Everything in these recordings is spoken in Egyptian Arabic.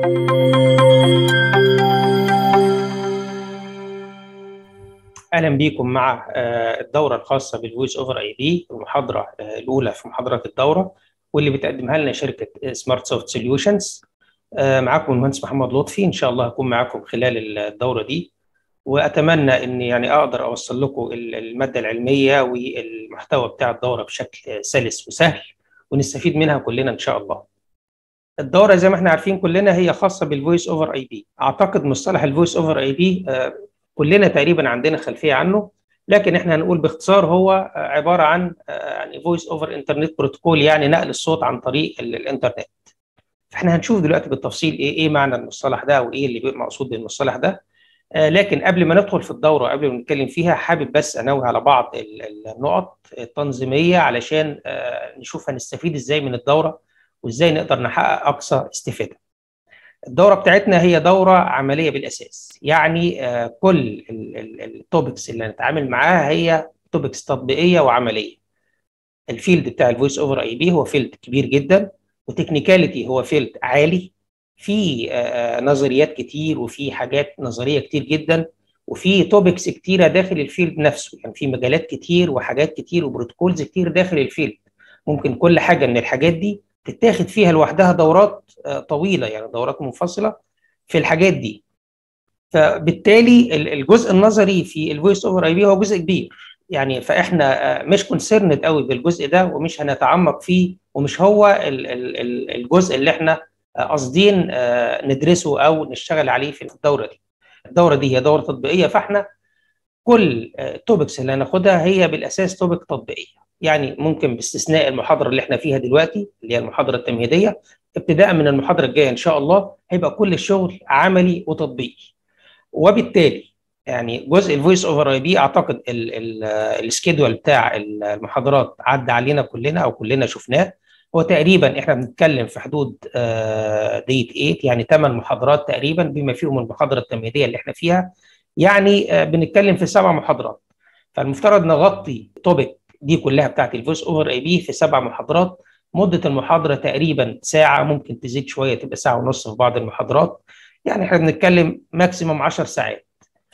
اهلا بيكم مع الدوره الخاصه بالفويس اوفر اي بي المحاضره الاولى في محاضرات الدوره واللي بتقدمها لنا شركه سمارت سوفت سوليوشنز معاكم المهندس محمد لطفي ان شاء الله هكون معاكم خلال الدوره دي واتمنى ان يعني اقدر اوصل لكم الماده العلميه والمحتوى بتاع الدوره بشكل سلس وسهل ونستفيد منها كلنا ان شاء الله. الدوره زي ما احنا عارفين كلنا هي خاصه بالفويس اوفر اي بي، اعتقد مصطلح الفويس اوفر اي بي كلنا تقريبا عندنا خلفيه عنه لكن احنا هنقول باختصار هو عباره عن يعني فويس اوفر انترنت بروتوكول يعني نقل الصوت عن طريق الانترنت. فاحنا هنشوف دلوقتي بالتفصيل ايه ايه معنى المصطلح ده وايه اللي مقصود بالمصطلح ده. لكن قبل ما ندخل في الدوره قبل ما نتكلم فيها حابب بس انوه على بعض النقط التنظيميه علشان نشوف هنستفيد ازاي من الدوره وازاي نقدر نحقق اقصى استفاده. الدوره بتاعتنا هي دوره عمليه بالاساس يعني كل التوبكس اللي هنتعامل معاها هي توبكس تطبيقيه وعمليه. الفيلد بتاع الفويس اوفر اي بي هو فيلد كبير جدا وتكنيكاليتي هو فيلد عالي في نظريات كتير وفي حاجات نظريه كتير جدا وفي توبكس كتيره داخل الفيلد نفسه يعني في مجالات كتير وحاجات كتير وبروتوكولز كتير داخل الفيلد ممكن كل حاجه من الحاجات دي تتاخد فيها لوحدها دورات طويله يعني دورات منفصله في الحاجات دي فبالتالي الجزء النظري في الفويس اوفر اي بي هو جزء كبير يعني فاحنا مش كونسيرند قوي بالجزء ده ومش هنتعمق فيه ومش هو الجزء اللي احنا قاصدين ندرسه او نشتغل عليه في الدوره دي. الدوره دي هي دوره تطبيقيه فاحنا كل التوبكس اللي هناخدها هي بالاساس توبك تطبيقيه. يعني ممكن باستثناء المحاضره اللي احنا فيها دلوقتي اللي هي المحاضره التمهيديه ابتداء من المحاضره الجايه ان شاء الله هيبقى كل الشغل عملي وتطبيقي. وبالتالي يعني جزء الفويس اوفر اي بي اعتقد السكيدول بتاع المحاضرات عدى علينا كلنا او كلنا شفناه هو تقريبا احنا بنتكلم في حدود ديت 8 يعني 8 محاضرات تقريبا بما فيهم المحاضره التمهيديه اللي احنا فيها يعني بنتكلم في سبع محاضرات فالمفترض نغطي توبيك دي كلها بتاعت الفويس اوفر اي بي في سبع محاضرات مده المحاضره تقريبا ساعه ممكن تزيد شويه تبقى ساعه ونص في بعض المحاضرات يعني احنا بنتكلم ماكسيموم 10 ساعات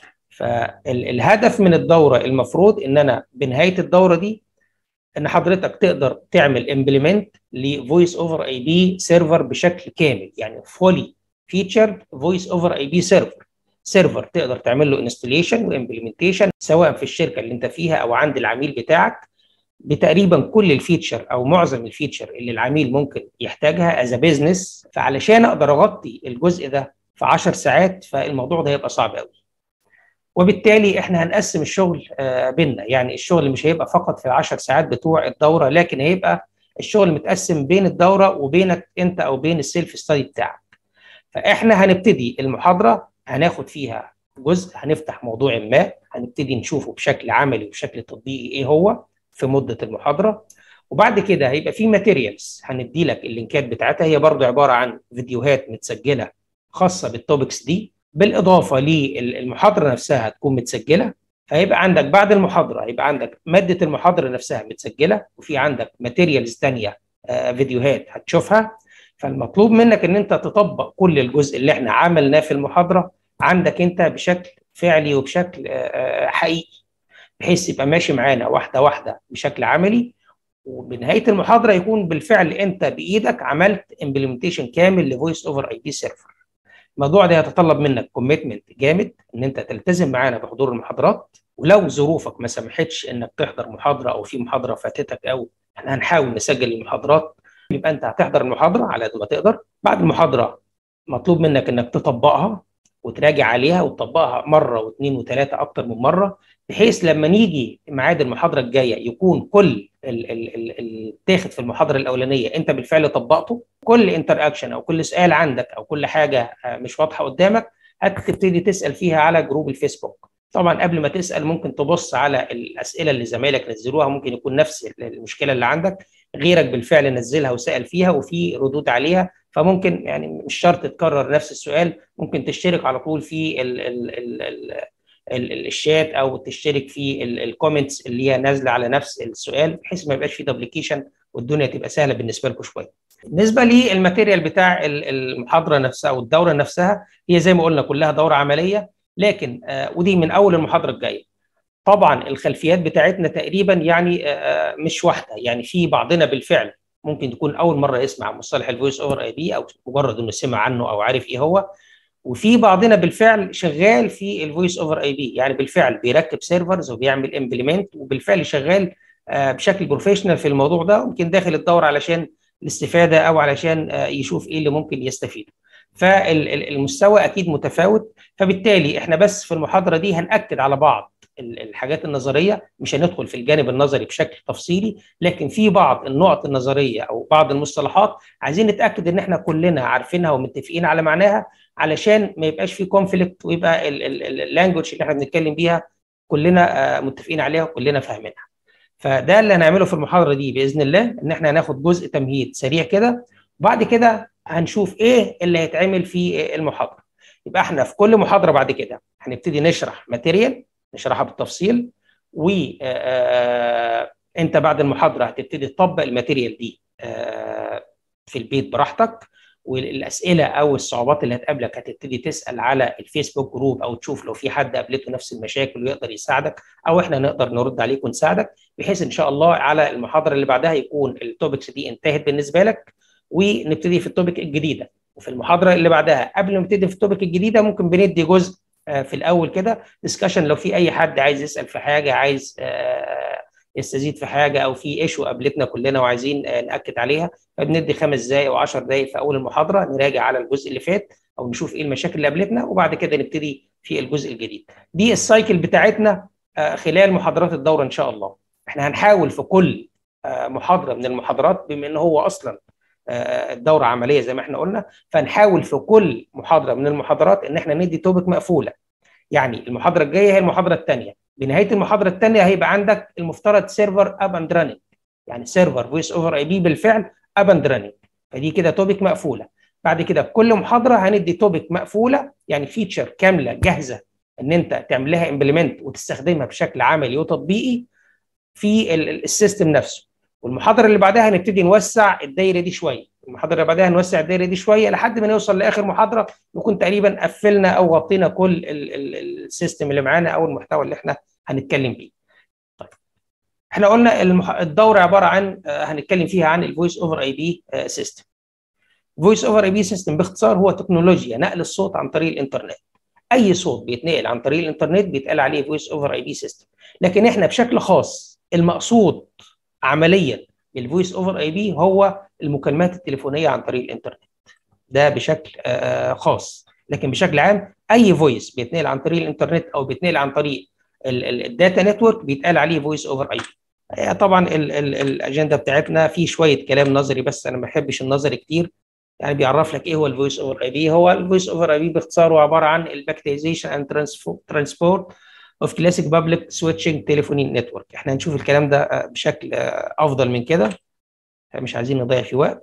فالهدف من الدوره المفروض ان انا بنهايه الدوره دي ان حضرتك تقدر تعمل امبلمنت لفويس اوفر اي بي سيرفر بشكل كامل يعني فولي فيتشرد فويس اوفر اي بي سيرفر سيرفر تقدر تعمل له انستليشن وامبلمنتيشن سواء في الشركه اللي انت فيها او عند العميل بتاعك بتقريبا كل الفيتشر او معظم الفيتشر اللي العميل ممكن يحتاجها از بزنس فعلشان اقدر اغطي الجزء ده في 10 ساعات فالموضوع ده هيبقى صعب قوي وبالتالي احنا هنقسم الشغل بيننا يعني الشغل مش هيبقى فقط في العشر ساعات بتوع الدوره لكن هيبقى الشغل متقسم بين الدوره وبينك انت او بين السيلف ستادي بتاعك فاحنا هنبتدي المحاضره هناخد فيها جزء هنفتح موضوع ما هنبتدي نشوفه بشكل عملي وبشكل تطبيقي ايه هو في مده المحاضره وبعد كده هيبقى في ماتيريالز هندي لك اللينكات بتاعتها هي برضو عباره عن فيديوهات متسجله خاصه بالتوبكس دي بالاضافه للمحاضره نفسها هتكون متسجله فهيبقى عندك بعد المحاضره هيبقى عندك ماده المحاضره نفسها متسجله وفي عندك ماتيريالز ثانيه فيديوهات هتشوفها فالمطلوب منك ان انت تطبق كل الجزء اللي احنا عملناه في المحاضره عندك انت بشكل فعلي وبشكل حقيقي بحيث يبقى ماشي معانا واحده واحده بشكل عملي وبنهايه المحاضره يكون بالفعل انت بايدك عملت امبلمنتيشن كامل لفويس اوفر اي بي سيرفر الموضوع ده يتطلب منك كوميتمنت جامد ان انت تلتزم معانا بحضور المحاضرات ولو ظروفك ما سمحتش انك تحضر محاضره او في محاضره فاتتك او احنا هنحاول نسجل المحاضرات يبقى انت هتحضر المحاضره على قد ما تقدر بعد المحاضره مطلوب منك انك تطبقها وتراجع عليها وتطبقها مره واثنين وثلاثه اكتر من مره بحيث لما نيجي ميعاد المحاضره الجايه يكون كل التاخد في المحاضره الاولانيه انت بالفعل طبقته كل انتر اكشن او كل سؤال عندك او كل حاجه مش واضحه قدامك هتبتدي تسال فيها على جروب الفيسبوك طبعا قبل ما تسال ممكن تبص على الاسئله اللي زمايلك نزلوها ممكن يكون نفس المشكله اللي عندك غيرك بالفعل نزلها وسال فيها وفي ردود عليها فممكن يعني مش شرط تكرر نفس السؤال ممكن تشترك على طول في ال ال ال ال الشات او تشترك في الكومنتس اللي هي نازله على نفس السؤال بحيث ما يبقاش في دبليكيشن والدنيا تبقى سهله بالنسبه لكم شويه. بالنسبه للماتيريال بتاع المحاضره نفسها او الدوره نفسها هي زي ما قلنا كلها دوره عمليه لكن ودي من اول المحاضره الجايه طبعا الخلفيات بتاعتنا تقريبا يعني مش واحده يعني في بعضنا بالفعل ممكن تكون اول مره يسمع مصطلح الفويس اوفر اي بي او مجرد انه سمع عنه او عارف ايه هو وفي بعضنا بالفعل شغال في الفويس اوفر اي بي يعني بالفعل بيركب سيرفرز وبيعمل امبلمنت وبالفعل شغال بشكل بروفيشنال في الموضوع ده ويمكن داخل الدور علشان الاستفاده او علشان يشوف ايه اللي ممكن يستفيده فالمستوى اكيد متفاوت فبالتالي احنا بس في المحاضره دي هناكد على بعض الحاجات النظريه مش هندخل في الجانب النظري بشكل تفصيلي لكن في بعض النقط النظريه او بعض المصطلحات عايزين نتاكد ان احنا كلنا عارفينها ومتفقين على معناها علشان ما يبقاش في كونفليكت ويبقى اللانجوج اللي احنا بنتكلم بيها كلنا متفقين عليها وكلنا فاهمينها فده اللي هنعمله في المحاضره دي باذن الله ان احنا هناخد جزء تمهيد سريع كده وبعد كده هنشوف ايه اللي هيتعمل في المحاضره يبقى احنا في كل محاضره بعد كده هنبتدي نشرح ماتيريال نشرحها بالتفصيل و انت بعد المحاضره هتبتدي تطبق الماتيريال دي في البيت براحتك والاسئله او الصعوبات اللي هتقابلك هتبتدي تسال على الفيسبوك جروب او تشوف لو في حد قابلته نفس المشاكل ويقدر يساعدك او احنا نقدر نرد عليك ونساعدك بحيث ان شاء الله على المحاضره اللي بعدها يكون التوبكس دي انتهت بالنسبه لك ونبتدي في التوبك الجديده وفي المحاضره اللي بعدها قبل ما نبتدي في التوبك الجديده ممكن بندي جزء في الاول كده ديسكشن لو في اي حد عايز يسال في حاجه عايز يستزيد في حاجه او في ايشو قابلتنا كلنا وعايزين ناكد عليها فبندي خمس دقائق او 10 دقائق في اول المحاضره نراجع على الجزء اللي فات او نشوف ايه المشاكل اللي قابلتنا وبعد كده نبتدي في الجزء الجديد دي السايكل بتاعتنا خلال محاضرات الدوره ان شاء الله احنا هنحاول في كل محاضره من المحاضرات بما ان هو اصلا الدوره عمليه زي ما احنا قلنا فنحاول في كل محاضره من المحاضرات ان احنا ندي توبك مقفوله يعني المحاضره الجايه هي المحاضره الثانيه بنهايه المحاضره الثانيه هيبقى عندك المفترض سيرفر اب اند راننج يعني سيرفر فويس اوفر اي بي بالفعل اب اند راننج فدي كده توبك مقفوله بعد كده كل محاضره هندي توبك مقفوله يعني فيتشر كامله جاهزه ان انت تعمل لها امبلمنت وتستخدمها بشكل عملي وتطبيقي في السيستم نفسه والمحاضره اللي بعدها هنبتدي نوسع الدايره دي شويه المحاضره اللي بعدها نوسع الدايره دي شويه لحد ما نوصل لاخر محاضره نكون تقريبا قفلنا او غطينا كل السيستم اللي معانا او المحتوى اللي احنا هنتكلم بيه. طيب احنا قلنا المح... الدوره عباره عن هنتكلم فيها عن الفويس اوفر اي بي سيستم. فويس اوفر اي بي سيستم باختصار هو تكنولوجيا نقل الصوت عن طريق الانترنت. اي صوت بيتنقل عن طريق الانترنت بيتقال عليه فويس اوفر اي بي سيستم. لكن احنا بشكل خاص المقصود عمليا بالفويس اوفر اي بي هو المكالمات التليفونيه عن طريق الانترنت ده بشكل خاص لكن بشكل عام اي فويس بيتنقل عن طريق الانترنت او بيتنقل عن طريق الداتا نتورك بيتقال عليه فويس اوفر اي بي طبعا ال ال الاجنده بتاعتنا في شويه كلام نظري بس انا ما بحبش النظري كتير يعني بيعرف لك ايه هو الفويس اوفر اي بي هو الفويس اوفر اي بي باختصار عباره عن الباكتيزيشن اند ترانسبورت اوف كلاسيك بابليك سويتشنج تليفوني نتورك احنا هنشوف الكلام ده بشكل افضل من كده مش عايزين نضيع في وقت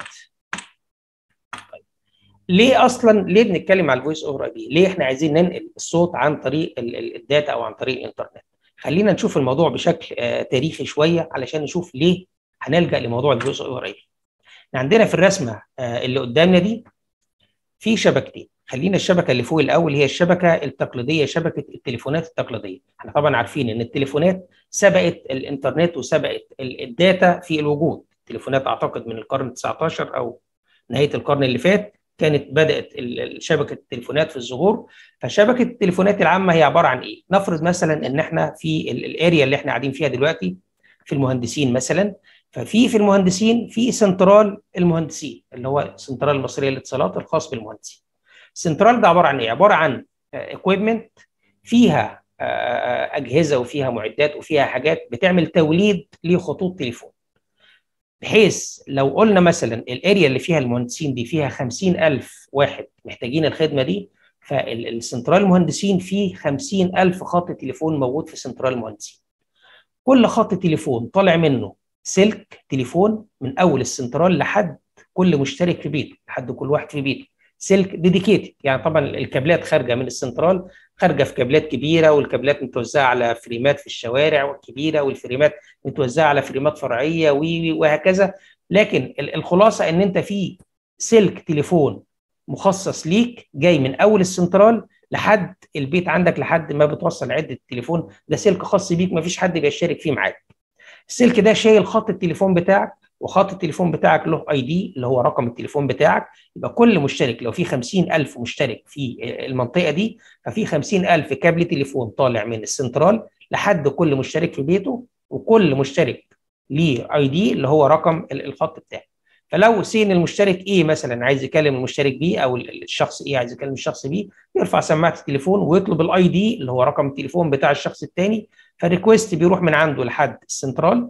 طيب. ليه اصلا ليه بنتكلم على الفويس اوفر اي بي ليه احنا عايزين ننقل الصوت عن طريق الداتا او عن طريق الانترنت خلينا نشوف الموضوع بشكل تاريخي شويه علشان نشوف ليه هنلجا لموضوع الفويس اوفر اي بي عندنا في الرسمه اللي قدامنا دي في شبكتين خلينا الشبكه اللي فوق الاول هي الشبكه التقليديه شبكه التليفونات التقليديه احنا طبعا عارفين ان التليفونات سبقت الانترنت وسبقت الداتا في الوجود التليفونات اعتقد من القرن 19 او نهايه القرن اللي فات كانت بدات شبكه التليفونات في الظهور فشبكه التليفونات العامه هي عباره عن ايه نفرض مثلا ان احنا في الاريا اللي احنا قاعدين فيها دلوقتي في المهندسين مثلا ففي في المهندسين في سنترال المهندسين اللي هو سنترال المصريه للاتصالات الخاص بالمهندسين السنترال ده عباره عن ايه عباره عن اكويبمنت فيها اجهزه وفيها معدات وفيها حاجات بتعمل توليد لخطوط تليفون بحيث لو قلنا مثلا الاريا اللي فيها المهندسين دي فيها 50000 واحد محتاجين الخدمه دي فالسنترال المهندسين فيه 50000 خط تليفون موجود في سنترال المهندسين كل خط تليفون طالع منه سلك تليفون من اول السنترال لحد كل مشترك في بيته لحد كل واحد في بيته سلك ديديكيتد يعني طبعا الكابلات خارجه من السنترال خارجه في كابلات كبيره والكابلات متوزعه على فريمات في الشوارع الكبيره والفريمات متوزعه على فريمات فرعيه وهكذا لكن الخلاصه ان انت في سلك تليفون مخصص ليك جاي من اول السنترال لحد البيت عندك لحد ما بتوصل عده التليفون ده سلك خاص بيك ما فيش حد بيشترك فيه معاك السلك ده شايل خط التليفون بتاعك وخط التليفون بتاعك له اي دي اللي هو رقم التليفون بتاعك يبقى كل مشترك لو في 50000 مشترك في المنطقه دي ففي 50000 كابل تليفون طالع من السنترال لحد كل مشترك في بيته وكل مشترك ليه اي دي اللي هو رقم الخط بتاعه فلو سين المشترك ايه مثلا عايز يكلم المشترك بي او الشخص ايه عايز يكلم الشخص بي يرفع سماعه التليفون ويطلب الاي دي اللي هو رقم التليفون بتاع الشخص الثاني فالريكوست بيروح من عنده لحد السنترال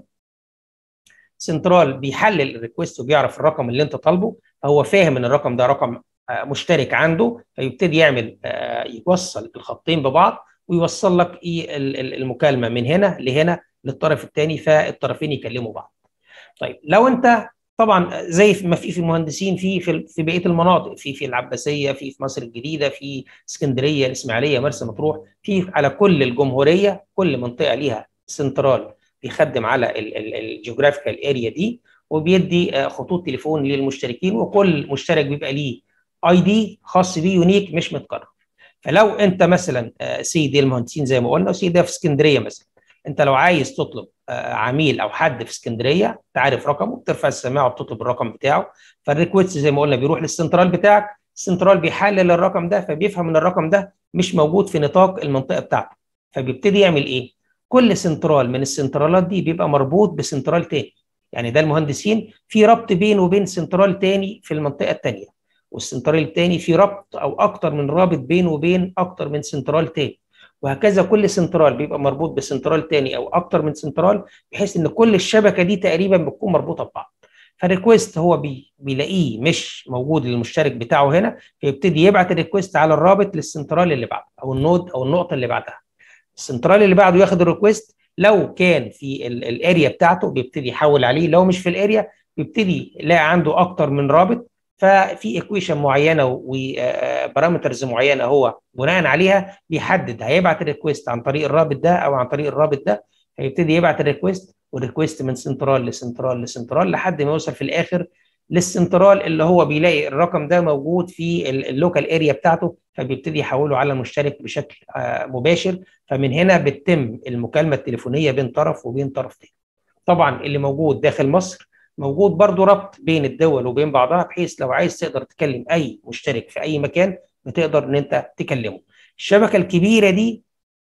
سنترال بيحلل الريكوست وبيعرف الرقم اللي انت طالبه فهو فاهم ان الرقم ده رقم مشترك عنده فيبتدي يعمل يوصل الخطين ببعض ويوصل لك ايه المكالمه من هنا لهنا للطرف الثاني فالطرفين يكلموا بعض. طيب لو انت طبعا زي ما في في المهندسين في في, في بقيه المناطق في في العباسيه في في مصر الجديده في اسكندريه الاسماعيليه مرسى مطروح في على كل الجمهوريه كل منطقه ليها سنترال بيخدم على الجيوغرافيكال اريا دي وبيدي خطوط تليفون للمشتركين وكل مشترك بيبقى ليه اي دي خاص بيه يونيك مش متكرر فلو انت مثلا سيدي المهندسين زي ما قلنا وسيدي في اسكندريه مثلا انت لو عايز تطلب عميل او حد في اسكندريه تعرف رقمه بترفع السماعه وبتطلب الرقم بتاعه فالريكوست زي ما قلنا بيروح للسنترال بتاعك السنترال بيحلل الرقم ده فبيفهم ان الرقم ده مش موجود في نطاق المنطقه بتاعته فبيبتدي يعمل ايه كل سنترال من السنترالات دي بيبقى مربوط بسنترال تاني يعني ده المهندسين في ربط بينه وبين سنترال تاني في المنطقه الثانيه والسنترال الثاني في ربط او اكتر من رابط بينه وبين اكتر من سنترال تاني وهكذا كل سنترال بيبقى مربوط بسنترال تاني او اكتر من سنترال بحيث ان كل الشبكه دي تقريبا بتكون مربوطه ببعض فالريكوست هو بي بيلاقيه مش موجود للمشترك بتاعه هنا فيبتدي يبعت الريكوست على الرابط للسنترال اللي بعده او النود او النقطه اللي بعدها السنترال اللي بعده ياخد الريكوست لو كان في الاريا بتاعته بيبتدي يحول عليه لو مش في الاريا بيبتدي يلاقي عنده اكتر من رابط ففي ايكويشن معينه وبارامترز معينه هو بناء عليها بيحدد هيبعت الريكوست عن طريق الرابط ده او عن طريق الرابط ده هيبتدي يبعت الريكوست والريكوست من سنترال لسنترال لسنترال لحد ما يوصل في الاخر للسنترال اللي هو بيلاقي الرقم ده موجود في اللوكال اريا بتاعته فبيبتدي يحوله على المشترك بشكل مباشر فمن هنا بتتم المكالمه التليفونيه بين طرف وبين طرف تاني. طبعا اللي موجود داخل مصر موجود برضو ربط بين الدول وبين بعضها بحيث لو عايز تقدر تكلم اي مشترك في اي مكان بتقدر ان انت تكلمه. الشبكه الكبيره دي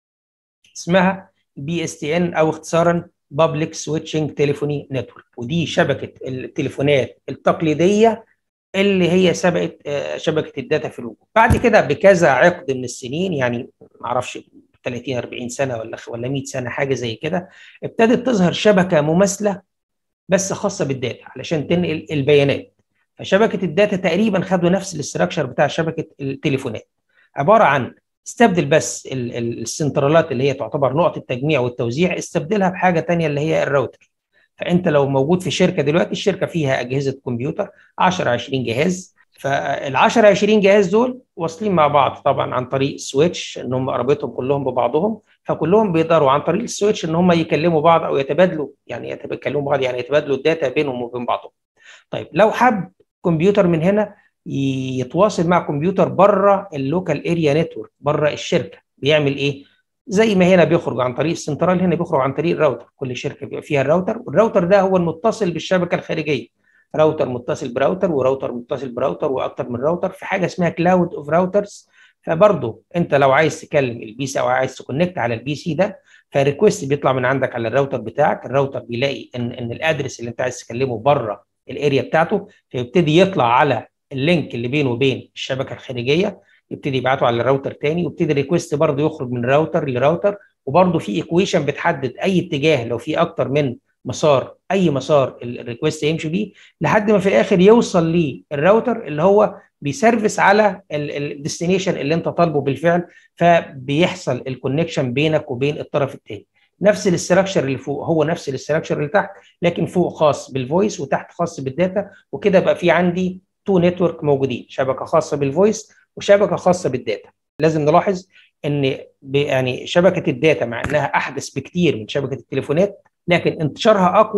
اسمها بي اس تي ان او اختصارا بابليك سويتشنج تليفوني نتورك ودي شبكه التليفونات التقليديه اللي هي سبقت شبكه الداتا في الوجود بعد كده بكذا عقد من السنين يعني ما اعرفش 30 40 سنه ولا ولا 100 سنه حاجه زي كده ابتدت تظهر شبكه مماثله بس خاصه بالداتا علشان تنقل البيانات فشبكه الداتا تقريبا خدوا نفس الاستراكشر بتاع شبكه التليفونات عباره عن استبدل بس السنترالات اللي هي تعتبر نقط التجميع والتوزيع استبدلها بحاجه ثانيه اللي هي الراوتر فانت لو موجود في شركه دلوقتي الشركه فيها اجهزه كمبيوتر 10 20 جهاز فال 10 20 جهاز دول واصلين مع بعض طبعا عن طريق السويتش ان هم قرابتهم كلهم ببعضهم فكلهم بيقدروا عن طريق السويتش ان هم يكلموا بعض او يتبادلوا يعني يتكلموا بعض يعني يتبادلوا الداتا بينهم وبين بعضهم. طيب لو حب كمبيوتر من هنا يتواصل مع كمبيوتر بره اللوكال اريا نتورك بره الشركه بيعمل ايه؟ زي ما هنا بيخرج عن طريق السنترال هنا بيخرج عن طريق الراوتر كل شركه بيبقى فيها الراوتر والراوتر ده هو المتصل بالشبكه الخارجيه راوتر متصل براوتر وراوتر متصل براوتر واكتر من راوتر في حاجه اسمها كلاود اوف راوترز فبرضه انت لو عايز تكلم البي سي او عايز تكونكت على البي سي ده فريكوست بيطلع من عندك على الراوتر بتاعك الراوتر بيلاقي ان ان الادرس اللي انت عايز تكلمه بره الاريا بتاعته فيبتدي يطلع على اللينك اللي بينه وبين الشبكه الخارجيه يبتدي يبعته على الراوتر تاني ويبتدي الريكوست برضه يخرج من راوتر لراوتر وبرضه في ايكويشن بتحدد اي اتجاه لو في اكتر من مسار اي مسار الريكوست يمشي بيه لحد ما في الاخر يوصل للراوتر اللي هو بيسرفس على الديستنيشن اللي انت طالبه بالفعل فبيحصل الكونكشن بينك وبين الطرف الثاني نفس الاستراكشر اللي فوق هو نفس الاستراكشر اللي تحت لكن فوق خاص بالفويس وتحت خاص بالداتا وكده بقى في عندي تو نتورك موجودين شبكه خاصه بالفويس وشبكه خاصه بالداتا لازم نلاحظ ان يعني شبكه الداتا مع انها احدث بكتير من شبكه التليفونات لكن انتشارها اقوى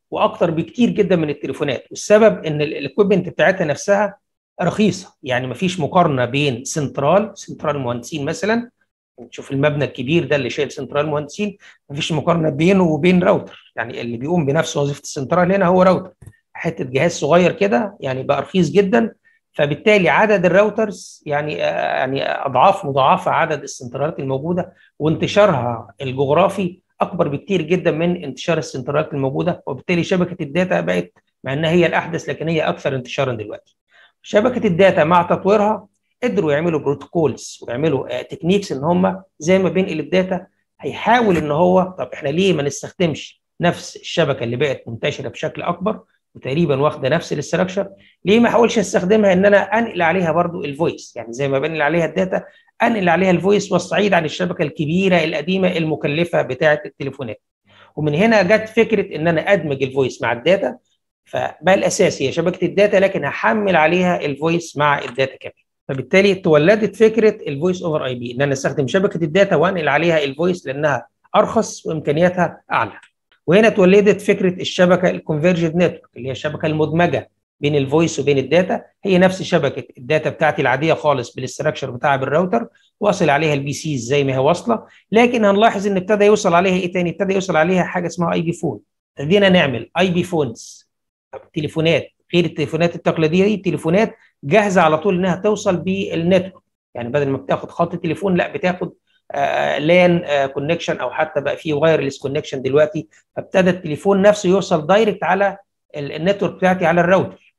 واكتر بكتير جدا من التليفونات والسبب ان الاكويبمنت بتاعتها نفسها رخيصه يعني مفيش مقارنه بين سنترال سنترال مهندسين مثلا نشوف المبنى الكبير ده اللي شايل سنترال مهندسين مفيش مقارنه بينه وبين راوتر يعني اللي بيقوم بنفس وظيفه السنترال هنا هو راوتر حته جهاز صغير كده يعني بقى رخيص جدا فبالتالي عدد الراوترز يعني يعني اضعاف مضاعفه عدد السنترالات الموجوده وانتشارها الجغرافي اكبر بكتير جدا من انتشار السنترالات الموجوده وبالتالي شبكه الداتا بقت مع انها هي الاحدث لكن هي اكثر انتشارا دلوقتي. شبكه الداتا مع تطويرها قدروا يعملوا بروتوكولز ويعملوا تكنيكس ان هم زي ما بينقل الداتا هيحاول ان هو طب احنا ليه ما نستخدمش نفس الشبكه اللي بقت منتشره بشكل اكبر وتقريبا واخده نفس الاستراكشر ليه ما احاولش استخدمها ان انا انقل عليها برضو الفويس يعني زي ما بنقل عليها الداتا انقل عليها الفويس واستعيد عن الشبكه الكبيره القديمه المكلفه بتاعه التليفونات ومن هنا جت فكره ان انا ادمج الفويس مع الداتا فبقى الاساس هي شبكه الداتا لكن هحمل عليها الفويس مع الداتا كمان فبالتالي تولدت فكره الفويس اوفر اي بي ان انا استخدم شبكه الداتا وانقل عليها الفويس لانها ارخص وامكانياتها اعلى وهنا تولدت فكره الشبكه الكونفرجد نتورك اللي هي الشبكه المدمجه بين الفويس وبين الداتا هي نفس شبكه الداتا بتاعتي العاديه خالص بالاستراكشر بتاعها بالراوتر واصل عليها البي سي زي ما هي واصله لكن هنلاحظ ان ابتدى يوصل عليها ايه تاني ابتدى يوصل عليها حاجه اسمها اي بي فون ابتدينا نعمل اي بي فونز تليفونات غير التليفونات التقليديه دي تليفونات جاهزه على طول انها توصل بالنتورك يعني بدل ما بتاخد خط تليفون لا بتاخد آه لان آه كونكشن او حتى بقى في وايرلس كونكشن دلوقتي فابتدى التليفون نفسه يوصل دايركت على النتورك بتاعتي على الراوتر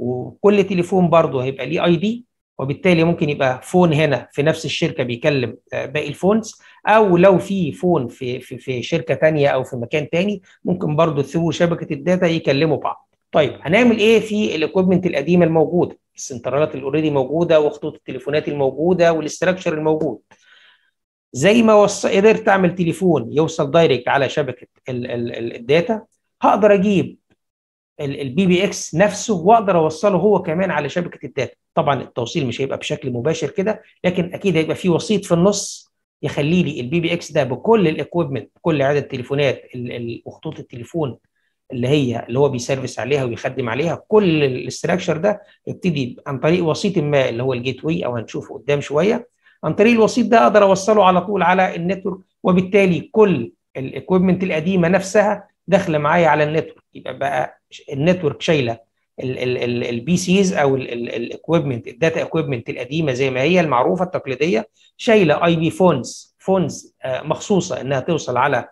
وكل تليفون برضه هيبقى ليه اي دي وبالتالي ممكن يبقى فون هنا في نفس الشركه بيكلم آه باقي الفونز او لو في فون في في في شركه ثانيه او في مكان ثاني ممكن برضه ثرو شبكه الداتا يكلموا بعض طيب هنعمل ايه في الاكويبمنت القديمه الموجوده السنترالات اللي اوريدي موجوده وخطوط التليفونات الموجوده والاستراكشر الموجود زي ما وص... قدرت اعمل تليفون يوصل دايركت على شبكه ال ال الداتا هقدر اجيب البي بي اكس نفسه واقدر اوصله هو كمان على شبكه الداتا طبعا التوصيل مش هيبقى بشكل مباشر كده لكن اكيد هيبقى في وسيط في النص يخلي لي البي بي اكس ده بكل الاكويبمنت بكل عدد التليفونات وخطوط التليفون اللي هي اللي هو بيسرفس عليها ويخدم عليها كل الاستراكشر ده يبتدي عن طريق وسيط ما اللي هو الجيت واي او هنشوفه قدام شويه عن طريق الوسيط ده اقدر اوصله على طول على النتورك وبالتالي كل الاكويبمنت القديمه نفسها داخله معايا على النتورك يبقى بقى النتورك شايله البي سيز او الاكويبمنت الداتا اكويبمنت القديمه زي ما هي المعروفه التقليديه شايله اي بي فونز فونز مخصوصه انها توصل على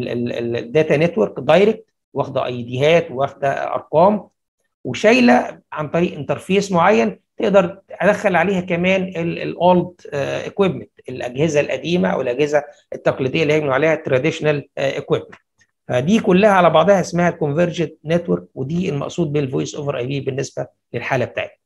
الداتا نتورك دايركت واخده اي ديهات واخده ارقام وشايله عن طريق انترفيس معين تقدر ادخل عليها كمان الاولد اكويبمنت الاجهزه القديمه او الاجهزه التقليديه اللي هيبنوا عليها التراديشنال اكويبمنت فدي كلها على بعضها اسمها الكونفرجد نتورك ودي المقصود بالفويس اوفر اي بي بالنسبه للحاله بتاعتنا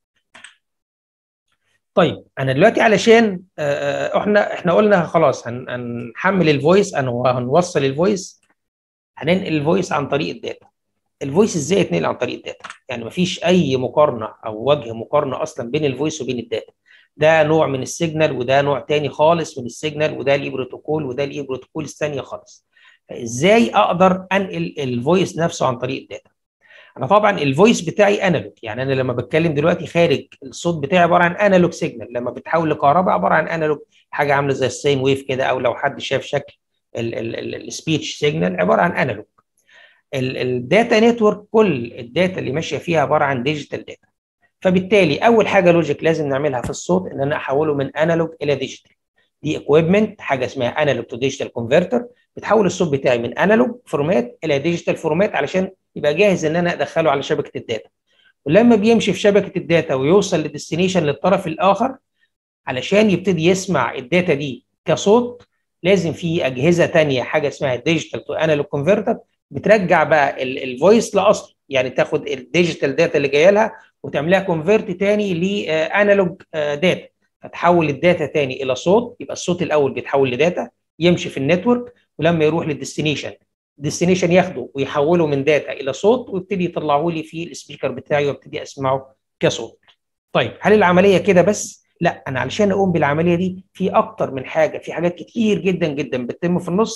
طيب انا دلوقتي علشان احنا احنا قلنا خلاص هنحمل الفويس هنوصل الفويس هننقل الفويس عن طريق الداتا الفويس ازاي يتنقل عن طريق الداتا يعني مفيش اي مقارنه او وجه مقارنه اصلا بين الفويس وبين الداتا ده نوع من السيجنال وده نوع تاني خالص من السيجنال وده ليه بروتوكول وده ليه بروتوكول ثانيه خالص فازاي اقدر انقل الفويس نفسه عن طريق الداتا انا طبعا الفويس بتاعي انالوج يعني انا لما بتكلم دلوقتي خارج الصوت بتاعي عباره عن انالوج سيجنال لما بتحول لكهرباء عباره عن انالوج حاجه عامله زي السين ويف كده او لو حد شاف شكل السبيتش سيجنال عباره عن انالوج الداتا نتورك كل الداتا اللي ماشيه فيها عباره عن ديجيتال داتا فبالتالي اول حاجه لوجيك لازم نعملها في الصوت ان انا احوله من انالوج الى ديجيتال دي اكويبمنت حاجه اسمها انالوج تو ديجيتال كونفرتر بتحول الصوت بتاعي من انالوج فورمات الى ديجيتال فورمات علشان يبقى جاهز ان انا ادخله على شبكه الداتا ولما بيمشي في شبكه الداتا ويوصل للديستنيشن للطرف الاخر علشان يبتدي يسمع الداتا دي كصوت لازم في اجهزه ثانيه حاجه اسمها ديجيتال تو انالوج كونفرتر بترجع بقى الفويس لاصله يعني تاخد الديجيتال داتا اللي جايه لها وتعملها كونفرت تاني لانالوج داتا فتحول الداتا تاني الى صوت يبقى الصوت الاول بيتحول لداتا يمشي في النتورك ولما يروح للديستنيشن الديستنيشن ياخده ويحوله من داتا الى صوت ويبتدي يطلعه لي في السبيكر بتاعي وابتدي اسمعه كصوت طيب هل العمليه كده بس لا انا علشان اقوم بالعمليه دي في اكتر من حاجه في حاجات كتير جدا جدا بتتم في النص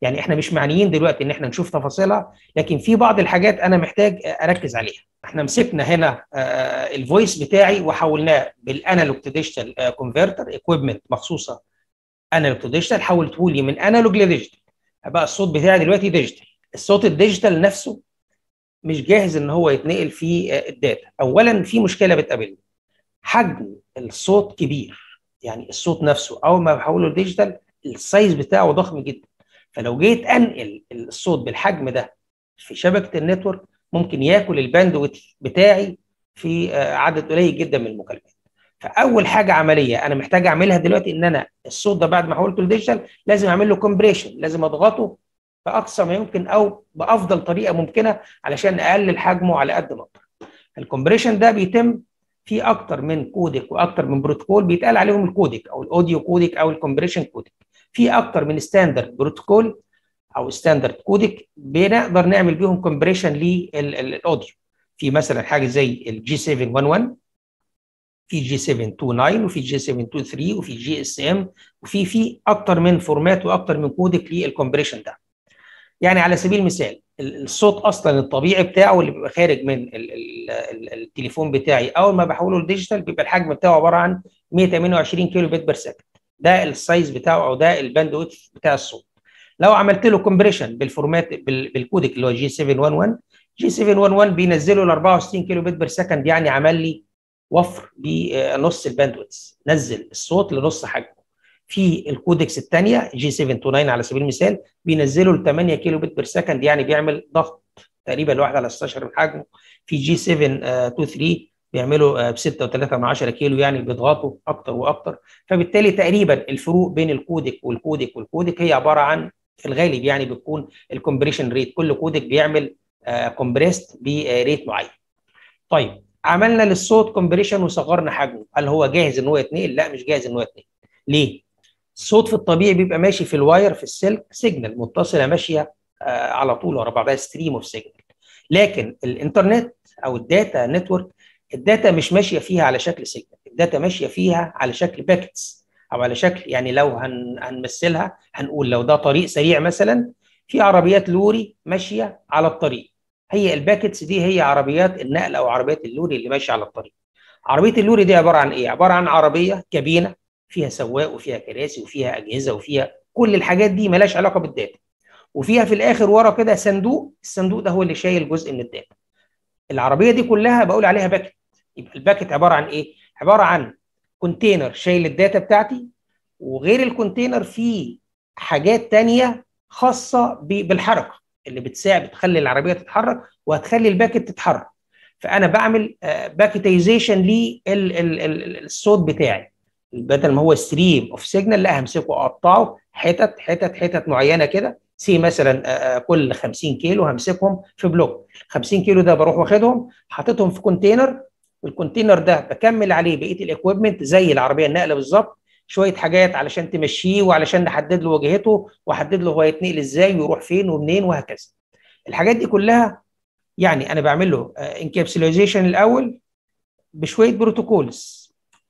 يعني احنا مش معنيين دلوقتي ان احنا نشوف تفاصيلها لكن في بعض الحاجات انا محتاج اركز عليها احنا مسكنا هنا الفويس بتاعي وحولناه بالانالوج تو ديجيتال كونفرتر اكويبمنت مخصوصه انالوج تو ديجيتال حولته لي من انالوج لديجيتال بقى الصوت بتاعي دلوقتي ديجيتال الصوت الديجيتال نفسه مش جاهز ان هو يتنقل في الداتا اولا في مشكله بتقابلني حجم الصوت كبير يعني الصوت نفسه اول ما بحوله ديجيتال السايز بتاعه ضخم جدا فلو جيت انقل الصوت بالحجم ده في شبكه النتورك ممكن ياكل الباندويث بتاعي في عدد قليل جدا من المكالمات فاول حاجه عمليه انا محتاج اعملها دلوقتي ان انا الصوت ده بعد ما حولته لديجيتال لازم اعمل له كومبريشن لازم اضغطه باقصى ما يمكن او بافضل طريقه ممكنه علشان اقلل حجمه على قد ما اقدر الكومبريشن ده بيتم في اكتر من كودك واكتر من بروتوكول بيتقال عليهم الكودك او الاوديو كودك او الكومبريشن كودك في اكتر من ستاندرد بروتوكول او ستاندرد كودك بنقدر نعمل بيهم كومبريشن للاوديو في مثلا حاجه زي الجي 711 في جي 729 وفي جي 723 وفي جي اس ام وفي في اكتر من فورمات واكتر من كودك للكومبريشن ده يعني على سبيل المثال الصوت اصلا الطبيعي بتاعه اللي بيبقى خارج من ال ال ال التليفون بتاعي اول ما بحوله لديجيتال بيبقى الحجم بتاعه عباره عن 128 كيلو بت بير سكند ده السايز بتاعه او ده الباندويث بتاع الصوت لو عملت له كومبريشن بالفورمات بالكودك اللي هو جي 711 جي 711 بينزله ل 64 كيلو بت بير سكند يعني عمل لي وفر بنص الباندويث نزل الصوت لنص حجمه في الكودكس الثانيه جي 729 على سبيل المثال بينزله ل 8 كيلو بت بير سكند يعني بيعمل ضغط تقريبا لواحد على 16 من حجمه في جي 723 بيعملوا ب 6.3 كيلو يعني بيضغطوا اكتر واكتر فبالتالي تقريبا الفروق بين الكودك والكودك والكودك هي عباره عن في الغالب يعني بتكون الكومبريشن ريت كل كودك بيعمل كومبريست بريت معين طيب عملنا للصوت كومبريشن وصغرنا حجمه هل هو جاهز ان هو يتنقل لا مش جاهز ان هو يتنقل ليه الصوت في الطبيعي بيبقى ماشي في الواير في السلك سيجنال متصله ماشيه آه على طول ورا بعضها ستريم اوف سيجنال لكن الانترنت او الداتا نتورك الداتا مش ماشيه فيها على شكل سيجنال الداتا ماشيه فيها على شكل باكتس او على شكل يعني لو هن هنمثلها هنقول لو ده طريق سريع مثلا في عربيات لوري ماشيه على الطريق هي الباكتس دي هي عربيات النقل او عربيات اللوري اللي ماشيه على الطريق عربيه اللوري دي عباره عن ايه عباره عن عربيه كابينه فيها سواق وفيها كراسي وفيها اجهزه وفيها كل الحاجات دي مالهاش علاقه بالداتا وفيها في الاخر ورا كده صندوق الصندوق ده هو اللي شايل جزء من الداتا العربيه دي كلها بقول عليها باكت يبقى الباكت عباره عن ايه عباره عن كونتينر شايل الداتا بتاعتي وغير الكونتينر فيه حاجات تانية خاصه بالحركه اللي بتساعد بتخلي العربيه تتحرك وهتخلي الباكت تتحرك فانا بعمل باكيتايزيشن للصوت بتاعي بدل ما هو ستريم اوف سيجنال لا همسكه اقطعه حتت حتت حتت معينه كده سي مثلا كل 50 كيلو همسكهم في بلوك 50 كيلو ده بروح واخدهم حاططهم في كونتينر والكونتينر ده بكمل عليه بقيه الاكويبمنت زي العربيه النقله بالظبط شويه حاجات علشان تمشيه وعلشان نحدد له واجهته واحدد له هو يتنقل ازاي ويروح فين ومنين وهكذا الحاجات دي كلها يعني انا بعمل له انكابسوليزيشن الاول بشويه بروتوكولز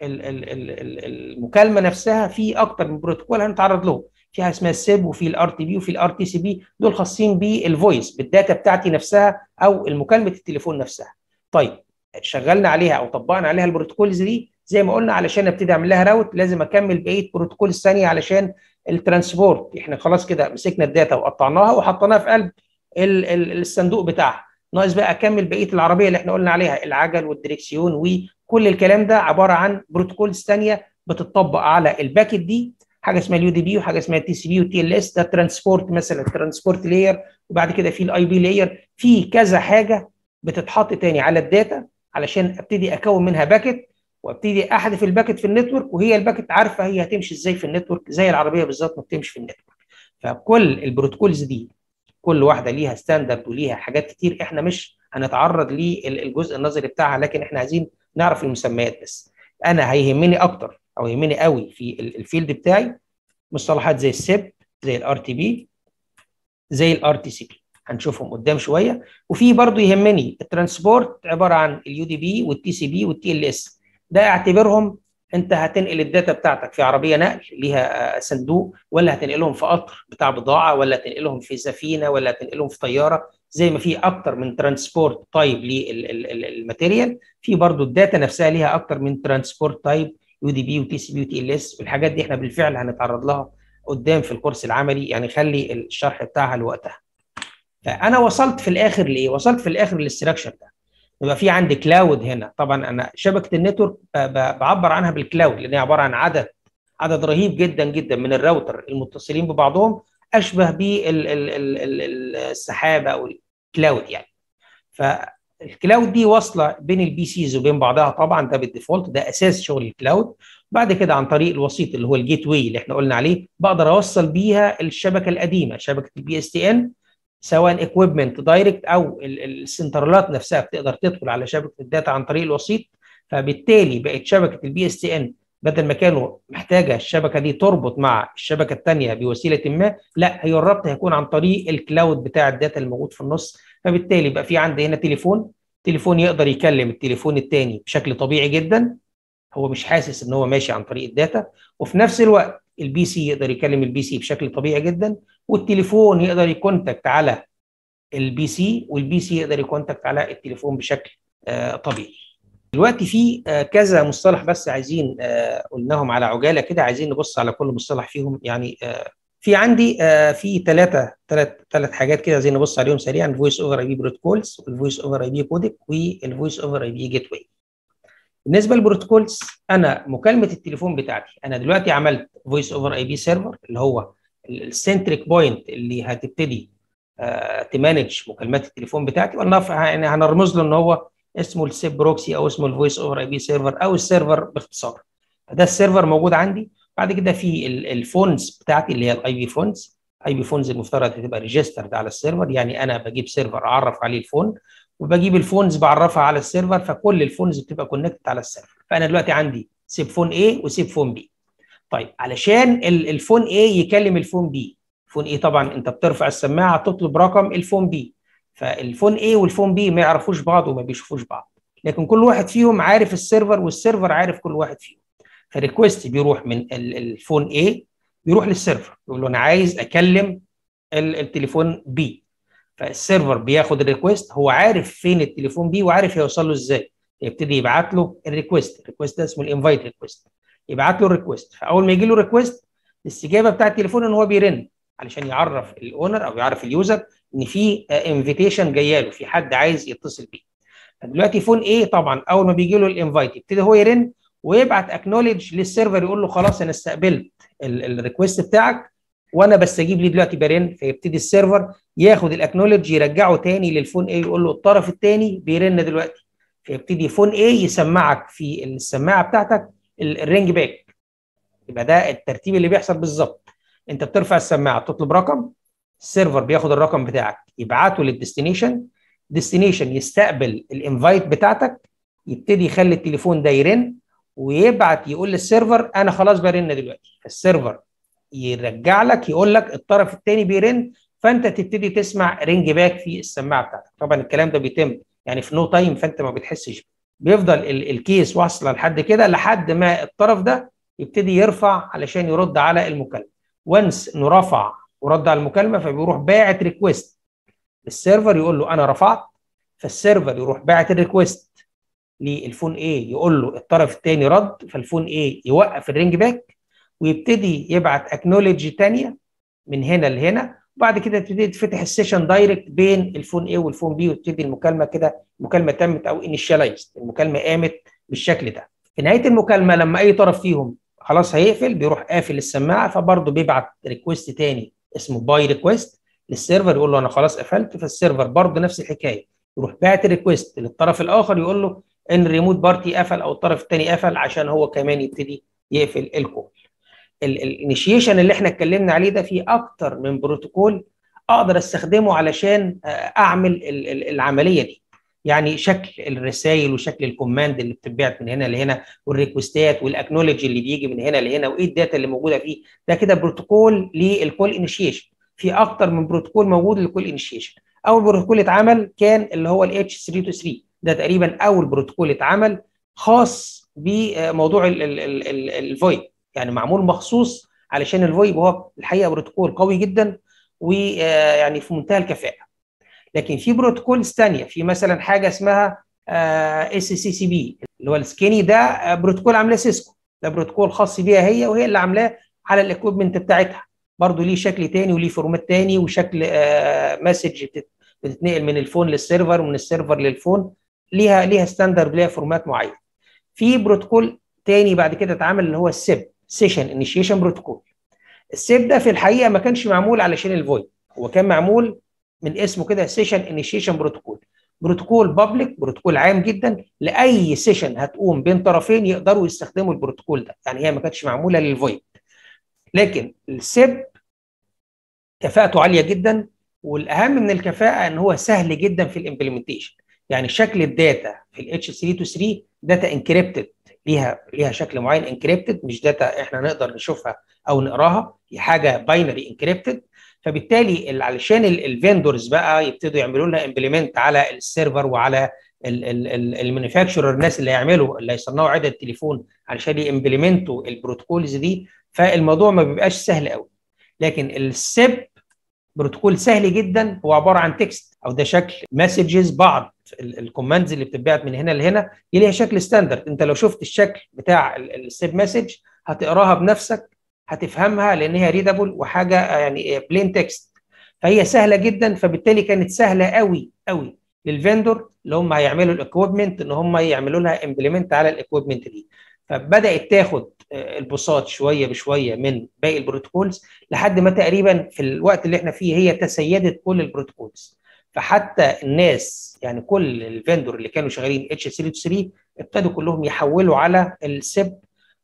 المكالمه نفسها في اكتر من بروتوكول هنتعرض له في حاجه اسمها السيب وفي الار تي بي وفي الار تي سي بي دول خاصين بالفويس بالداتا بتاعتي نفسها او المكالمه التليفون نفسها طيب شغلنا عليها او طبقنا عليها البروتوكولز دي زي ما قلنا علشان ابتدي اعمل لها راوت لازم اكمل بقيه بروتوكول الثانيه علشان الترانسبورت احنا خلاص كده مسكنا الداتا وقطعناها وحطيناها في قلب ال ال الصندوق بتاعها ناقص بقى اكمل بقيه العربيه اللي احنا قلنا عليها العجل والدريكسيون وكل الكلام ده عباره عن بروتوكولز ثانيه بتطبق على الباكت دي حاجه اسمها اليو دي بي وحاجه اسمها التي سي بي والتي ال اس ده ترانسبورت مثلا الترانسبورت لاير وبعد كده في الاي بي لاير في كذا حاجه بتتحط تاني على الداتا علشان ابتدي اكون منها باكت وابتدي احذف الباكت في النتورك وهي الباكت عارفه هي هتمشي ازاي في النتورك زي العربيه بالظبط ما بتمشي في النتورك فكل البروتوكولز دي كل واحده ليها ستاندرد وليها حاجات كتير احنا مش هنتعرض للجزء النظري بتاعها لكن احنا عايزين نعرف المسميات بس انا هيهمني اكتر او يهمني قوي في الفيلد بتاعي مصطلحات زي السيب زي الار تي بي زي الار تي سي بي هنشوفهم قدام شويه وفي برضو يهمني الترانسبورت عباره عن اليو دي بي والتي سي بي والتي ال اس ده اعتبرهم انت هتنقل الداتا بتاعتك في عربيه نقل ليها صندوق ولا هتنقلهم في قطر بتاع بضاعه ولا هتنقلهم في سفينه ولا هتنقلهم في طياره زي ما في اكتر من ترانسبورت تايب للماتيريال في برضو الداتا نفسها ليها اكتر من ترانسبورت تايب يو دي بي وتي سي بي وتي ال اس والحاجات دي احنا بالفعل هنتعرض لها قدام في الكورس العملي يعني خلي الشرح بتاعها لوقتها فانا وصلت في الاخر لايه وصلت في الاخر للاستراكشر ده يبقى في عندي كلاود هنا طبعا انا شبكه النتورك بعبر عنها بالكلاود لان هي عباره عن عدد عدد رهيب جدا جدا من الراوتر المتصلين ببعضهم اشبه بالسحابه او الكلاود يعني فالكلاود دي واصله بين البي سيز وبين بعضها طبعا ده بالديفولت ده اساس شغل الكلاود بعد كده عن طريق الوسيط اللي هو الجيت واي اللي احنا قلنا عليه بقدر اوصل بيها الشبكه القديمه شبكه البي اس تي ان سواء اكويبمنت دايركت او السنترالات نفسها بتقدر تدخل على شبكه الداتا عن طريق الوسيط فبالتالي بقت شبكه البي اس تي ان بدل ما كانوا محتاجه الشبكه دي تربط مع الشبكه الثانيه بوسيله ما لا هي الربط هيكون عن طريق الكلاود بتاع الداتا الموجود في النص فبالتالي يبقى في عندي هنا تليفون تليفون يقدر يكلم التليفون الثاني بشكل طبيعي جدا هو مش حاسس ان هو ماشي عن طريق الداتا وفي نفس الوقت البي سي يقدر يكلم البي سي بشكل طبيعي جدا والتليفون يقدر يكونتاكت على البي سي والبي سي يقدر يكونتاكت على التليفون بشكل آه طبيعي دلوقتي في آه كذا مصطلح بس عايزين آه قلناهم على عجاله كده عايزين نبص على كل مصطلح فيهم يعني آه في عندي آه في ثلاثه ثلاث ثلاث حاجات كده عايزين نبص عليهم سريعا الفويس اوفر اي بي بروتوكولز والفويس اوفر اي بي كودك والفويس اوفر اي بي جيت واي بالنسبه للبروتوكولز انا مكالمه التليفون بتاعتي انا دلوقتي عملت فويس اوفر اي بي سيرفر اللي هو السنتريك بوينت اللي هتبتدي آه تمانج مكالمات التليفون بتاعتي قلنا يعني هنرمز له ان هو اسمه السيب بروكسي او اسمه الفويس اوفر اي بي سيرفر او السيرفر باختصار ده السيرفر موجود عندي بعد كده في الفونز بتاعتي اللي هي الاي بي فونز اي بي فونز المفترض هتبقى ريجسترد على السيرفر يعني انا بجيب سيرفر اعرف عليه الفون وبجيب الفونز بعرفها على السيرفر فكل الفونز بتبقى كونكتد على السيرفر فانا دلوقتي عندي سيب فون A وسيب فون B طيب علشان الفون A يكلم الفون B فون A طبعا انت بترفع السماعه تطلب رقم الفون B فالفون A والفون B ما يعرفوش بعض وما بيشوفوش بعض لكن كل واحد فيهم عارف السيرفر والسيرفر عارف كل واحد فيهم فريكوست بيروح من الفون A بيروح للسيرفر يقول له انا عايز اكلم التليفون B فالسيرفر بياخد الريكوست هو عارف فين التليفون بي وعارف يوصل له ازاي يبتدي يبعت له الريكوست الريكوست ده اسمه الانفايت ريكوست يبعت له الريكوست فاول ما يجي له ريكوست الاستجابه بتاع التليفون ان هو بيرن علشان يعرف الاونر او يعرف اليوزر ان في انفيتيشن جايه له في حد عايز يتصل بيه فدلوقتي فون ايه طبعا اول ما بيجي له الانفايت يبتدي هو يرن ويبعت اكنولج للسيرفر يقول له خلاص انا استقبلت الريكوست بتاعك وانا بستجيب ليه دلوقتي برن فيبتدي السيرفر ياخد الاكنولج يرجعه تاني للفون اي يقول له الطرف الثاني بيرن دلوقتي فيبتدي فون اي يسمعك في السماعه بتاعتك الرينج باك يبقى ده الترتيب اللي بيحصل بالظبط انت بترفع السماعه تطلب رقم السيرفر بياخد الرقم بتاعك يبعته للديستنيشن ديستنيشن يستقبل الانفايت بتاعتك يبتدي يخلي التليفون ده يرن ويبعت يقول للسيرفر انا خلاص برن دلوقتي فالسيرفر يرجع لك يقول لك الطرف الثاني بيرن فانت تبتدي تسمع رينج باك في السماعه بتاعتك طبعا الكلام ده بيتم يعني في نو تايم فانت ما بتحسش بيفضل الكيس واصله لحد كده لحد ما الطرف ده يبتدي يرفع علشان يرد على المكالمه وانس انه رفع ورد على المكالمه فبيروح باعت ريكويست السيرفر يقول له انا رفعت فالسيرفر يروح باعت الريكويست للفون ايه يقول له الطرف الثاني رد فالفون ايه يوقف الرينج باك ويبتدي يبعت اكنولج ثانيه من هنا لهنا وبعد كده تبتدي تفتح السيشن دايركت بين الفون A والفون B وتبتدي المكالمه كده المكالمه تمت او انيشاليزد المكالمه قامت بالشكل ده في نهايه المكالمه لما اي طرف فيهم خلاص هيقفل بيروح قافل السماعه فبرضه بيبعت ريكوست تاني اسمه باي ريكوست للسيرفر يقول له انا خلاص قفلت فالسيرفر برضه نفس الحكايه يروح باعت ريكوست للطرف الاخر يقول له ان الريموت بارتي قفل او الطرف الثاني قفل عشان هو كمان يبتدي يقفل الكول الانيشيشن اللي احنا اتكلمنا عليه ده فيه اكتر من بروتوكول اقدر استخدمه علشان اعمل العمليه دي يعني شكل الرسائل وشكل الكوماند اللي بتتبعت من هنا لهنا والريكوستات والاكنولج اللي بيجي من هنا لهنا وايه الداتا اللي موجوده فيه ده كده بروتوكول للكول انيشيشن في اكتر من بروتوكول موجود للكول انيشيشن اول بروتوكول اتعمل كان اللي هو الاتش 323 ده تقريبا اول بروتوكول اتعمل خاص بموضوع الفويب يعني معمول مخصوص علشان الفويب هو الحقيقه بروتوكول قوي جدا ويعني في منتهى الكفاءه لكن في بروتوكولز ثانيه في مثلا حاجه اسمها اس سي سي بي اللي هو السكيني ده بروتوكول عاملاه سيسكو ده بروتوكول خاص بيها هي وهي اللي عاملاه على الاكويبمنت بتاعتها برضه ليه شكل تاني وليه فورمات تاني وشكل مسج بتتنقل من الفون للسيرفر ومن السيرفر للفون ليها ليها ستاندرد ليها فورمات معين في بروتوكول تاني بعد كده اتعمل اللي هو السيب سيشن انيشيشن بروتوكول السيب ده في الحقيقه ما كانش معمول علشان الفويد هو كان معمول من اسمه كده سيشن انيشيشن بروتوكول بروتوكول بابليك بروتوكول عام جدا لاي سيشن هتقوم بين طرفين يقدروا يستخدموا البروتوكول ده يعني هي ما كانتش معموله للفويد لكن السيب كفاءته عاليه جدا والاهم من الكفاءه ان هو سهل جدا في الامبلمنتيشن يعني شكل الداتا في الاتش 3 تو 3 داتا انكريبتد ليها ليها شكل معين انكريبتد مش داتا احنا نقدر نشوفها او نقراها هي حاجه باينري انكريبتد فبالتالي علشان الفيندورز بقى يبتدوا يعملوا لها امبلمنت على السيرفر وعلى المانيفاكتشرر الناس اللي هيعملوا اللي هيصنعوا عدد تليفون علشان يمبلمنتوا البروتوكولز دي فالموضوع ما بيبقاش سهل قوي لكن السيب بروتوكول سهل جدا هو عباره عن تكست او ده شكل مسجز بعض الكوماندز اللي بتتبعت من هنا لهنا ليها شكل ستاندرد انت لو شفت الشكل بتاع السيب مسج هتقراها بنفسك هتفهمها لان هي ريدابل وحاجه يعني بلين تكست فهي سهله جدا فبالتالي كانت سهله قوي قوي للفندور اللي هم هيعملوا الاكويبمنت ان هم يعملوا لها امبلمنت على الاكويبمنت دي فبدات تاخد البساط شويه بشويه من باقي البروتوكولز لحد ما تقريبا في الوقت اللي احنا فيه هي تسيدت كل البروتوكولز فحتى الناس يعني كل الفندور اللي كانوا شغالين اتش 3 3 ابتدوا كلهم يحولوا على السيب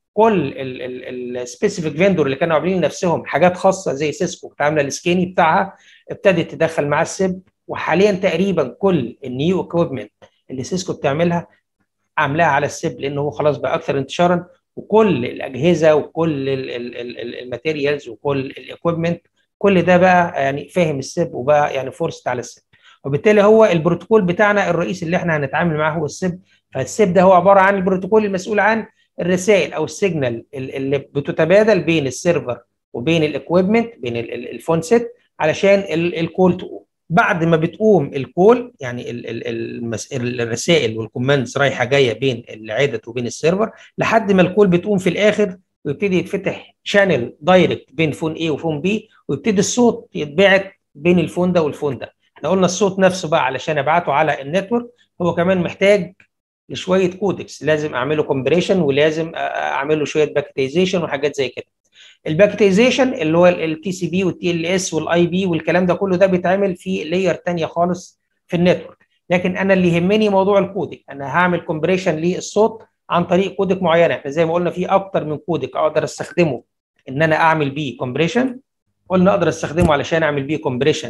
كل السبيسيفيك فيندور اللي كانوا عاملين لنفسهم حاجات خاصه زي سيسكو كانت عامله السكيني بتاعها ابتدت تدخل مع السيب وحاليا تقريبا كل النيو اكويبمنت اللي سيسكو بتعملها عاملاها على السيب لانه هو خلاص بقى اكثر انتشارا وكل الاجهزه وكل الماتيريالز وكل الاكويبمنت كل ده بقى يعني فاهم السيب وبقى يعني فورست على السيب وبالتالي هو البروتوكول بتاعنا الرئيسي اللي احنا هنتعامل معاه هو السيب فالسيب ده هو عباره عن البروتوكول المسؤول عن الرسائل او السيجنال اللي بتتبادل بين السيرفر وبين الاكويبمنت بين الفون سيت علشان الكول تقوم بعد ما بتقوم الكول يعني ال ال ال الرسائل والكوماندز رايحه جايه بين العدد وبين السيرفر لحد ما الكول بتقوم في الاخر ويبتدي يتفتح شانل دايركت بين فون A وفون B ويبتدي الصوت يتبعت بين الفون ده والفون ده احنا قلنا الصوت نفسه بقى علشان ابعته على النتورك هو كمان محتاج لشويه كودكس لازم اعمله كومبريشن ولازم اعمل له شويه باكتيزيشن وحاجات زي كده الباكتيزيشن اللي هو التي سي بي والتي ال اس والاي بي والكلام ده كله ده بيتعمل في لاير ثانيه خالص في النتورك لكن انا اللي يهمني موضوع الكودك انا هعمل كومبريشن للصوت عن طريق كودك معينه احنا زي ما قلنا في اكتر من كودك اقدر استخدمه ان انا اعمل بيه كومبريشن قلنا اقدر استخدمه علشان اعمل بيه كومبريشن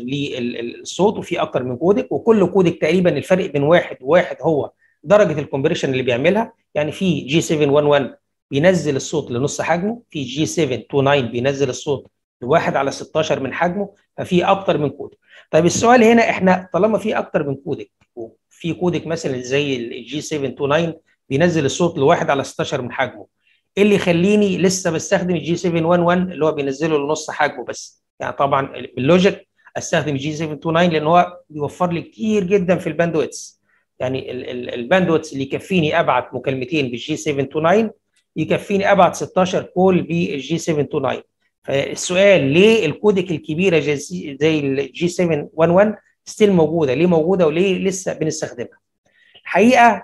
للصوت وفي اكتر من كودك وكل كودك تقريبا الفرق بين واحد وواحد هو درجه الكومبريشن اللي بيعملها يعني في جي 711 بينزل الصوت لنص حجمه في جي 729 بينزل الصوت لواحد على 16 من حجمه ففي اكتر من كودك طيب السؤال هنا احنا طالما في اكتر من كودك وفي كودك مثلا زي الجي 729 بينزل الصوت لواحد على 16 من حجمه ايه اللي يخليني لسه بستخدم الجي 711 اللي هو بينزله لنص حجمه بس يعني طبعا باللوجيك استخدم الجي 729 لان هو بيوفر لي كتير جدا في الباندويتس يعني الباندويتس اللي يكفيني ابعت مكالمتين بالجي 729 يكفيني ابعت 16 كول بالجي 729 فالسؤال ليه الكودك الكبيره زي الجي 711 ستيل موجوده ليه موجوده وليه لسه بنستخدمها الحقيقه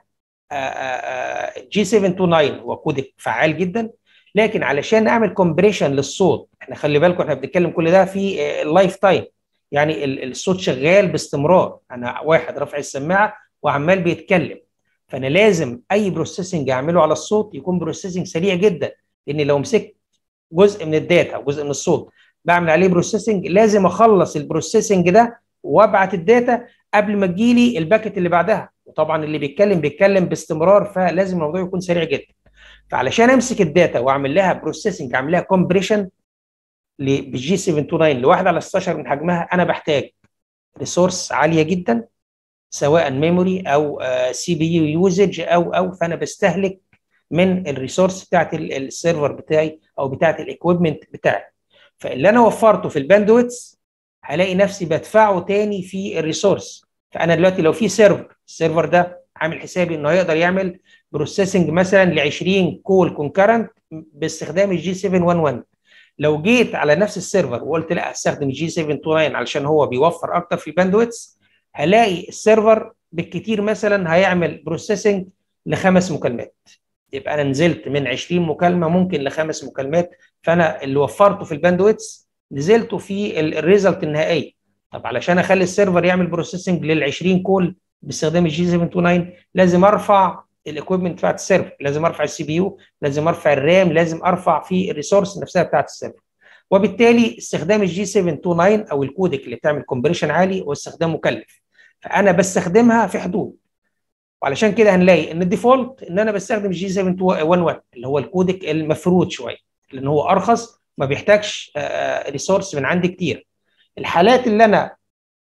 جي 729 هو كودك فعال جدا لكن علشان نعمل كومبريشن للصوت احنا خلي بالكم احنا بنتكلم كل ده في اللايف تايم يعني الصوت شغال باستمرار انا واحد رافع السماعه وعمال بيتكلم فانا لازم اي بروسيسنج اعمله على الصوت يكون بروسيسنج سريع جدا لان لو مسكت جزء من الداتا وجزء من الصوت بعمل عليه بروسيسنج لازم اخلص البروسيسنج ده وابعت الداتا قبل ما تجيلي الباكت اللي بعدها وطبعا اللي بيتكلم بيتكلم باستمرار فلازم الموضوع يكون سريع جدا فعلشان امسك الداتا واعمل لها بروسيسنج اعمل لها كومبريشن بالجي 729 لواحد على 16 من حجمها انا بحتاج ريسورس عاليه جدا سواء ميموري او سي بي يو يوزج او او فانا بستهلك من الريسورس بتاعت السيرفر بتاعي او بتاعت الاكويبمنت بتاعي فاللي انا وفرته في الباندويتس هلاقي نفسي بدفعه تاني في الريسورس فانا دلوقتي لو في سيرفر السيرفر ده عامل حسابي انه هيقدر يعمل بروسيسنج مثلا ل 20 كول كونكرنت باستخدام الجي 711 لو جيت على نفس السيرفر وقلت لا استخدم الجي 729 علشان هو بيوفر اكتر في الباندويتس هلاقي السيرفر بالكتير مثلا هيعمل بروسيسنج لخمس مكالمات يبقى انا نزلت من 20 مكالمه ممكن لخمس مكالمات فانا اللي وفرته في الباندويتس نزلته في الريزلت النهائيه طب علشان اخلي السيرفر يعمل بروسيسنج لل 20 كول باستخدام الجي 729 لازم ارفع الاكويبمنت بتاعت السيرفر لازم ارفع السي بي يو لازم ارفع الرام لازم ارفع في الريسورس نفسها بتاعت السيرفر وبالتالي استخدام الجي 729 او الكودك اللي بتعمل كومبريشن عالي هو استخدام مكلف فانا بستخدمها في حدود وعلشان كده هنلاقي ان الديفولت ان انا بستخدم جي 711 اللي هو الكودك المفروض شويه لان هو ارخص ما بيحتاجش ريسورس من عندي كتير الحالات اللي انا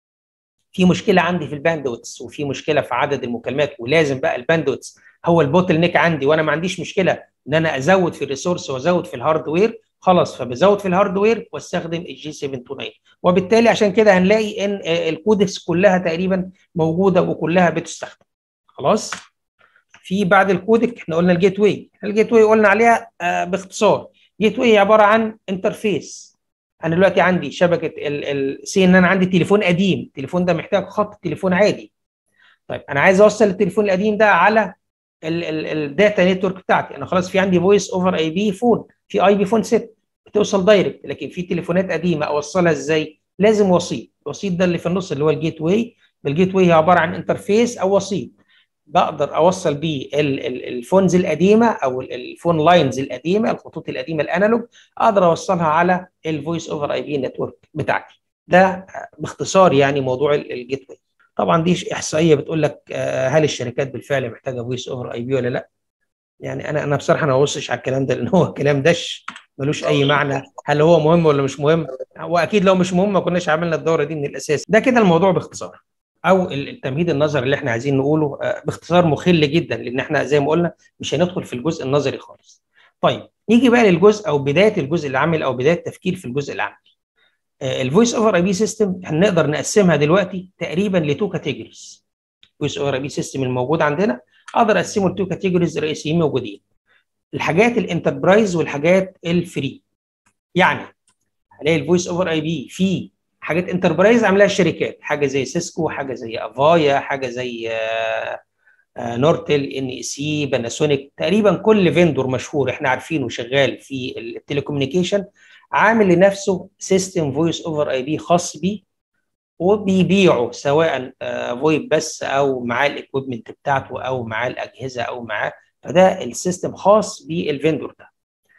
في مشكله عندي في الباندوتس وفي مشكله في عدد المكالمات ولازم بقى الباندوتس هو البوتل نيك عندي وانا ما عنديش مشكله ان انا ازود في الريسورس وازود في الهاردوير خلاص فبزود في الهاردوير واستخدم الجي 729 وبالتالي عشان كده هنلاقي ان الكودكس كلها تقريبا موجوده وكلها بتستخدم خلاص في بعد الكودك احنا قلنا الجيت واي الجيت واي قلنا عليها آه باختصار جيت واي عباره عن انترفيس انا دلوقتي عندي شبكه سي ان انا عندي تليفون قديم التليفون ده محتاج خط تليفون عادي طيب انا عايز اوصل التليفون القديم ده على الداتا نتورك بتاعتي انا خلاص في عندي فويس اوفر اي بي فون في اي بي فون ست بتوصل دايركت لكن في تليفونات قديمه اوصلها ازاي لازم وسيط الوسيط ده اللي في النص اللي هو الجيت واي الجيت واي هي عباره عن انترفيس او وسيط بقدر اوصل بيه الفونز القديمه او الفون لاينز القديمه الخطوط القديمه الانالوج اقدر اوصلها على الفويس اوفر اي بي نتورك بتاعتي ده باختصار يعني موضوع الجيت واي طبعا دي احصائيه بتقول لك هل الشركات بالفعل محتاجه فويس اوفر اي بي ولا لا يعني انا انا بصراحه انا ما ببصش على الكلام ده لان هو الكلام دش ملوش اي معنى هل هو مهم ولا مش مهم واكيد لو مش مهم ما كناش عملنا الدوره دي من الاساس ده كده الموضوع باختصار او التمهيد النظري اللي احنا عايزين نقوله باختصار مخل جدا لان احنا زي ما قلنا مش هندخل في الجزء النظري خالص. طيب نيجي بقى للجزء او بدايه الجزء العملي او بدايه التفكير في الجزء العملي. الفويس اوفر اي بي سيستم هنقدر نقسمها دلوقتي تقريبا لتو كاتيجوريز. الفويس اوفر اي بي سيستم الموجود عندنا اقدر اقسمه لتو كاتيجوريز رئيسيين موجودين. الحاجات الانتربرايز والحاجات الفري. يعني هلاقي الفويس اوفر اي بي فيه حاجات انتربرايز عاملاها الشركات حاجه زي سيسكو حاجه زي افايا حاجه زي نورتل ان اي سي باناسونيك تقريبا كل فيندور مشهور احنا عارفينه شغال في التليكوميونيكيشن عامل لنفسه سيستم فويس اوفر اي بي خاص بيه وبيبيعه سواء فويب بس او معاه الاكويبمنت بتاعته او معاه الاجهزه او معاه فده السيستم خاص بالفيندور ده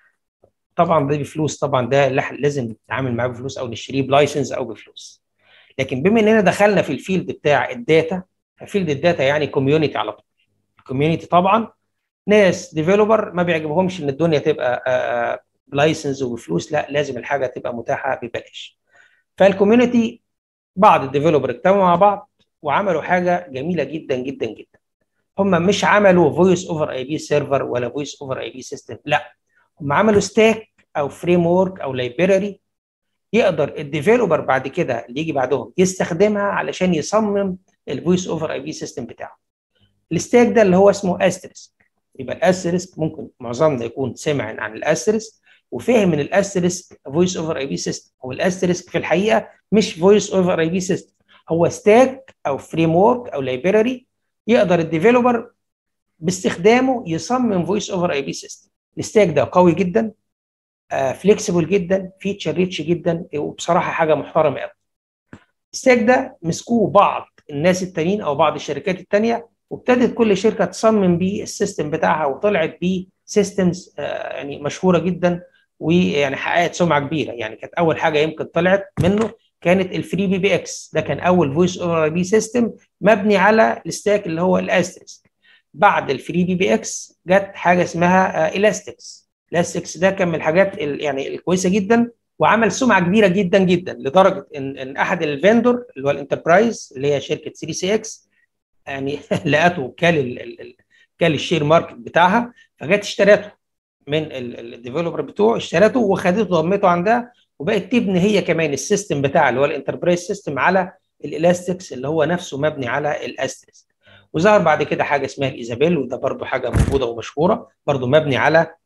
طبعا ده بفلوس طبعا ده لازم نتعامل معاه بفلوس او نشتريه بلايسنس او بفلوس لكن بما اننا دخلنا في الفيلد بتاع الداتا ففيلد الداتا يعني كوميونتي على طول الكوميونتي طبعا ناس ديفلوبر ما بيعجبهمش ان الدنيا تبقى بلايسنس وبفلوس لا لازم الحاجه تبقى متاحه ببلاش فالكوميونتي بعض الديفلوبر اجتمعوا مع بعض وعملوا حاجه جميله جدا جدا جدا هم مش عملوا فويس اوفر اي بي سيرفر ولا فويس اوفر اي بي سيستم لا هم عملوا ستاك او فريم ورك او لايبراري يقدر الديفيلوبر بعد كده اللي يجي بعدهم يستخدمها علشان يصمم الفويس اوفر اي بي سيستم بتاعه الستاك ده اللي هو اسمه استريسك يبقى الاستريسك ممكن معظمنا يكون سمع عن الاستريسك وفهم من الاستريسك فويس اوفر اي بي سيستم هو الاستريسك في الحقيقه مش فويس اوفر اي بي سيستم هو ستاك او فريم ورك او لايبراري يقدر الديفيلوبر باستخدامه يصمم فويس اوفر اي بي سيستم الستاك ده قوي جدا فليكسيبل جدا فيتشر ريتش جدا وبصراحه حاجه محترمه قوي الستاك ده مسكوه بعض الناس التانيين او بعض الشركات التانيه وابتدت كل شركه تصمم بيه السيستم بتاعها وطلعت بيه سيستمز يعني مشهوره جدا ويعني حققت سمعه كبيره يعني كانت اول حاجه يمكن طلعت منه كانت الفري بي بي اكس ده كان اول فويس اوفر بي سيستم مبني على الستاك اللي هو الاستريس بعد الفري بي بي اكس جت حاجه اسمها الاستكس الاستكس ده كان من الحاجات يعني الكويسه جدا وعمل سمعه كبيره جدا جدا لدرجه ان ان احد الفندور اللي هو الانتربرايز اللي هي شركه 3 سي اكس يعني لقته كال كال الشير ماركت بتاعها فجت اشترته من الديفلوبر بتوعه اشترته وخدته ضمته عندها وبقت تبني هي كمان السيستم بتاع اللي هو الانتربرايز سيستم على الالاستكس اللي هو نفسه مبني على الاسترس وظهر بعد كده حاجه اسمها الايزابيل وده برضو حاجه موجوده ومشهوره برضو مبني على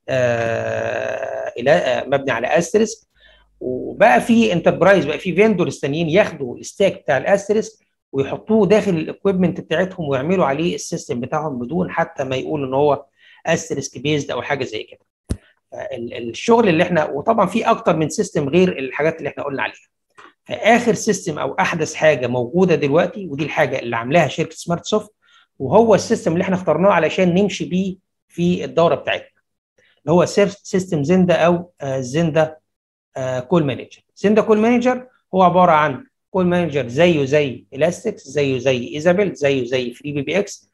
آه, آه، مبني على استرس وبقى في انتربرايز بقى في فيندورز ثانيين ياخدوا الستاك بتاع الاسترس ويحطوه داخل الاكويبمنت بتاعتهم ويعملوا عليه السيستم بتاعهم بدون حتى ما يقولوا ان هو استرسك بيزد او حاجه زي كده الشغل اللي احنا وطبعا في اكتر من سيستم غير الحاجات اللي احنا قلنا عليها فاخر سيستم او احدث حاجه موجوده دلوقتي ودي الحاجه اللي عاملاها شركه سمارت سوفت وهو السيستم اللي احنا اخترناه علشان نمشي بيه في الدوره بتاعتنا اللي هو سيستم زندا او زندا كول مانجر زندا كول مانجر هو عباره عن كول مانجر زيه زي الاستكس زيه زي ايزابيل زيه زي فري بي بي اكس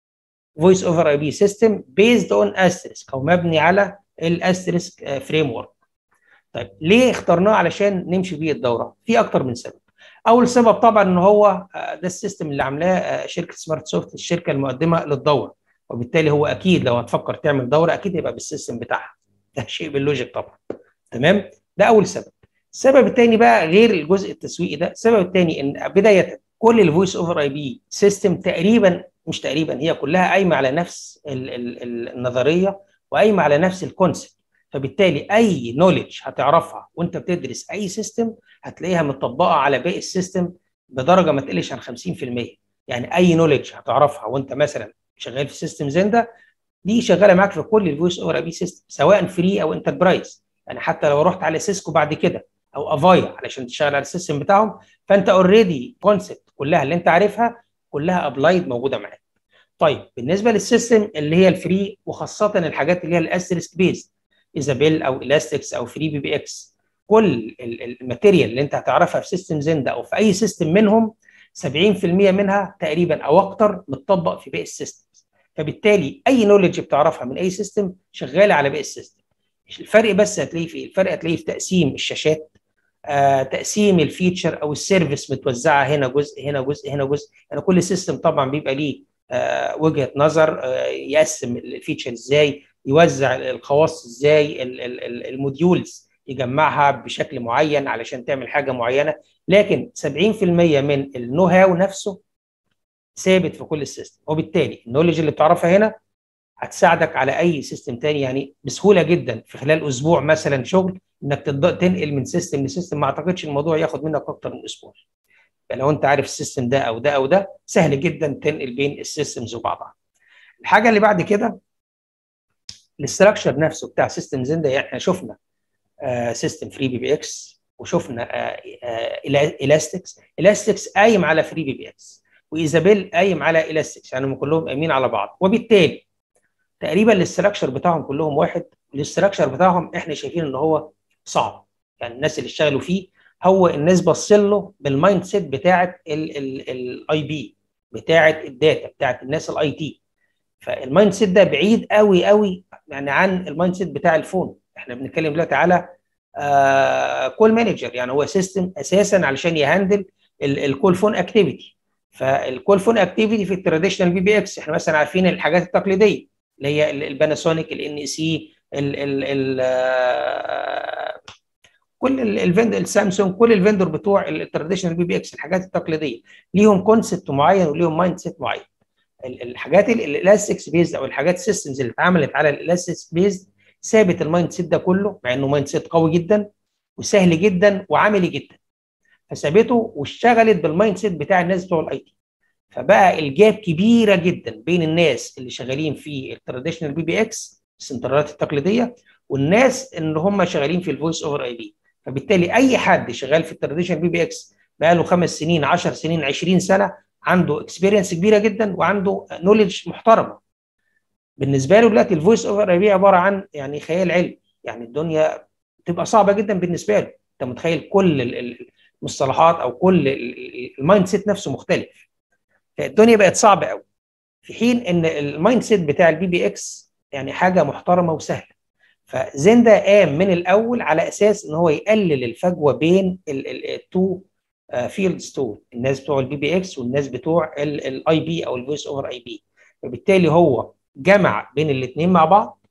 فويس اوفر اي بي سيستم بيزد اون استريسك او مبني على الاستريسك فريم ورك طيب ليه اخترناه علشان نمشي بيه الدوره في اكتر من سبب اول سبب طبعا ان هو ده السيستم اللي عاملاه شركه سمارت سوفت الشركه المقدمه للدوره وبالتالي هو اكيد لو هتفكر تعمل دوره اكيد يبقى بالسيستم بتاعها ده شيء باللوجيك طبعا تمام ده اول سبب السبب الثاني بقى غير الجزء التسويقي ده السبب الثاني ان بدايه كل الفويس اوفر اي بي سيستم تقريبا مش تقريبا هي كلها قايمه على نفس ال ال النظريه وقايمه على نفس الكونسيبت فبالتالي اي نولج هتعرفها وانت بتدرس اي سيستم هتلاقيها مطبقه على باقي السيستم بدرجه ما تقلش عن 50% يعني اي نولج هتعرفها وانت مثلا شغال في سيستم زندا دي شغاله معاك في كل الفويس اوفر اي بي سيستم سواء فري او انتربرايز يعني حتى لو رحت على سيسكو بعد كده او افايا علشان تشتغل على السيستم بتاعهم فانت اوريدي كونسبت كلها اللي انت عارفها كلها ابلايد موجوده معاك طيب بالنسبه للسيستم اللي هي الفري وخاصه الحاجات اللي هي الاستريسك بيز ايزابيل او الاستكس او فري بي بي اكس كل الماتيريال اللي انت هتعرفها في سيستم زندا او في اي سيستم منهم 70% منها تقريبا او اكتر متطبق في باقي السيستم فبالتالي اي نولج بتعرفها من اي سيستم شغاله على باقي السيستم الفرق بس هتلاقيه في الفرق هتلاقيه في تقسيم الشاشات آه تقسيم الفيتشر او السيرفيس متوزعه هنا جزء هنا جزء هنا جزء يعني كل سيستم طبعا بيبقى ليه آه وجهه نظر آه يقسم الفيتشر ازاي يوزع الخواص ازاي الموديولز يجمعها بشكل معين علشان تعمل حاجه معينه لكن 70% من النو هاو نفسه ثابت في كل السيستم وبالتالي النولج اللي بتعرفها هنا هتساعدك على اي سيستم تاني يعني بسهوله جدا في خلال اسبوع مثلا شغل انك تنقل من سيستم لسيستم ما اعتقدش الموضوع ياخد منك اكتر من اسبوع لو انت عارف السيستم ده او ده او ده سهل جدا تنقل بين السيستمز وبعضها الحاجه اللي بعد كده الاستراكشر نفسه بتاع سيستم زندا يعني احنا شفنا سيستم فري بي بي اكس وشفنا الاستكس الاستكس قايم على فري بي بي اكس وايزابيل قايم على الاستكس يعني هم كلهم قايمين على بعض وبالتالي تقريبا الاستراكشر بتاعهم كلهم واحد الاستراكشر بتاعهم احنا شايفين ان هو صعب يعني الناس اللي اشتغلوا فيه هو الناس بصين له بالمايند سيت بتاعه الاي بي بتاعه الداتا بتاعه الناس الاي تي فالمايند سيت ده بعيد قوي قوي يعني عن المايند سيت بتاع الفون احنا بنتكلم دلوقتي على آه كول مانجر يعني هو سيستم اساسا علشان يهندل الكول فون اكتيفيتي فالكول فون اكتيفيتي في التراديشنال بي بي اكس احنا مثلا عارفين الحاجات التقليديه اللي هي الباناسونيك الان سي ال ال ال كل الفندر السامسونج كل الفندور بتوع التراديشنال بي بي اكس الحاجات التقليديه ليهم كونسبت معين وليهم مايند سيت معين الحاجات الالاستكس بيز او الحاجات السيستمز اللي اتعملت على الالاستكس بيز ثابت المايند سيت ده كله مع انه مايند سيت قوي جدا وسهل جدا وعملي جدا فثابته واشتغلت بالمايند سيت بتاع الناس بتوع الاي تي فبقى الجاب كبيره جدا بين الناس اللي شغالين في التراديشنال بي بي اكس السنترالات التقليديه والناس اللي هم شغالين في الفويس اوفر اي بي فبالتالي اي حد شغال في التراديشنال بي بي اكس بقى له خمس سنين 10 سنين 20 سنه عنده اكسبيرينس كبيره جدا وعنده نولج محترمه بالنسبه له دلوقتي الفويس اوفر اي بي عباره عن يعني خيال علمي يعني الدنيا تبقى صعبه جدا بالنسبه له انت متخيل كل المصطلحات او كل المايند سيت نفسه مختلف فالدنيا بقت صعبه قوي في حين ان المايند سيت بتاع البي بي اكس يعني حاجه محترمه وسهله فزندا قام من الاول على اساس ان هو يقلل الفجوه بين التو فيلدز دول الناس بتوع البي بي اكس والناس بتوع الاي بي او الفويس اوفر اي بي فبالتالي هو جمع بين الاثنين مع بعض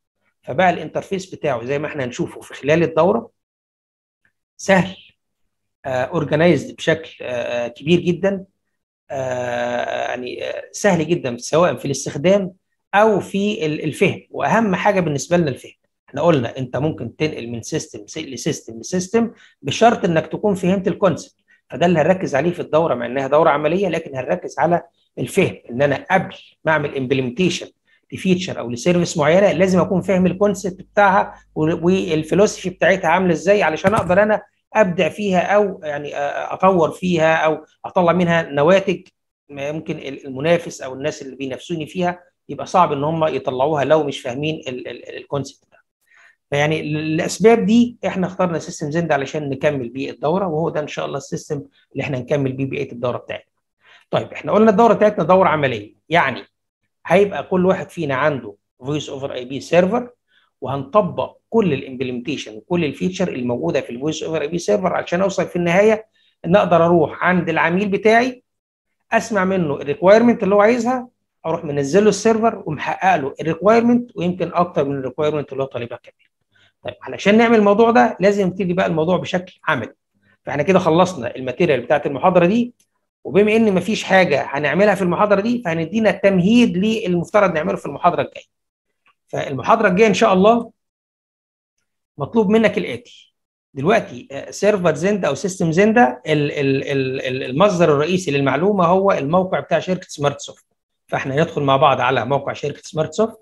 فبقى الانترفيس بتاعه زي ما احنا هنشوفه في خلال الدوره سهل اورجنايزد بشكل آه كبير جدا آه يعني سهل جدا سواء في الاستخدام او في الفهم واهم حاجه بالنسبه لنا الفهم احنا قلنا انت ممكن تنقل من سيستم لسيستم لسيستم بشرط انك تكون فهمت الكونسبت فده اللي هنركز عليه في الدوره مع انها دوره عمليه لكن هنركز على الفهم ان انا قبل ما اعمل امبلمنتيشن لفيتشر او لسيرفيس معينه لازم اكون فاهم الكونسبت بتاعها والفلوسفي بتاعتها عامله ازاي علشان اقدر انا ابدع فيها او يعني اطور فيها او اطلع منها نواتج ممكن المنافس او الناس اللي بينافسوني فيها يبقى صعب ان هم يطلعوها لو مش فاهمين الكونسبت ده. فيعني الاسباب دي احنا اخترنا سيستم زند علشان نكمل بيه الدوره وهو ده ان شاء الله السيستم اللي احنا نكمل بيه بقيه الدوره بتاعتنا. طيب احنا قلنا الدوره بتاعتنا دوره عمليه يعني هيبقى كل واحد فينا عنده فويس اوفر اي بي سيرفر وهنطبق كل الامبلمنتيشن وكل الفيتشر الموجوده في الفويس اوفر اي بي سيرفر علشان اوصل في النهايه ان اقدر اروح عند العميل بتاعي اسمع منه الريكوايرمنت اللي هو عايزها اروح منزله السيرفر ومحقق له الريكوايرمنت ويمكن اكتر من الريكوايرمنت اللي هو طالبها كمان. طيب علشان نعمل الموضوع ده لازم نبتدي بقى الموضوع بشكل عملي. فاحنا كده خلصنا الماتيريال بتاعت المحاضره دي وبما ان مفيش حاجه هنعملها في المحاضره دي فهندينا التمهيد للمفترض نعمله في المحاضره الجايه. فالمحاضره الجايه ان شاء الله مطلوب منك الاتي دلوقتي سيرفر زندا او سيستم زندا المصدر الرئيسي للمعلومه هو الموقع بتاع شركه سمارت سوفت فاحنا ندخل مع بعض على موقع شركه سمارت سوفت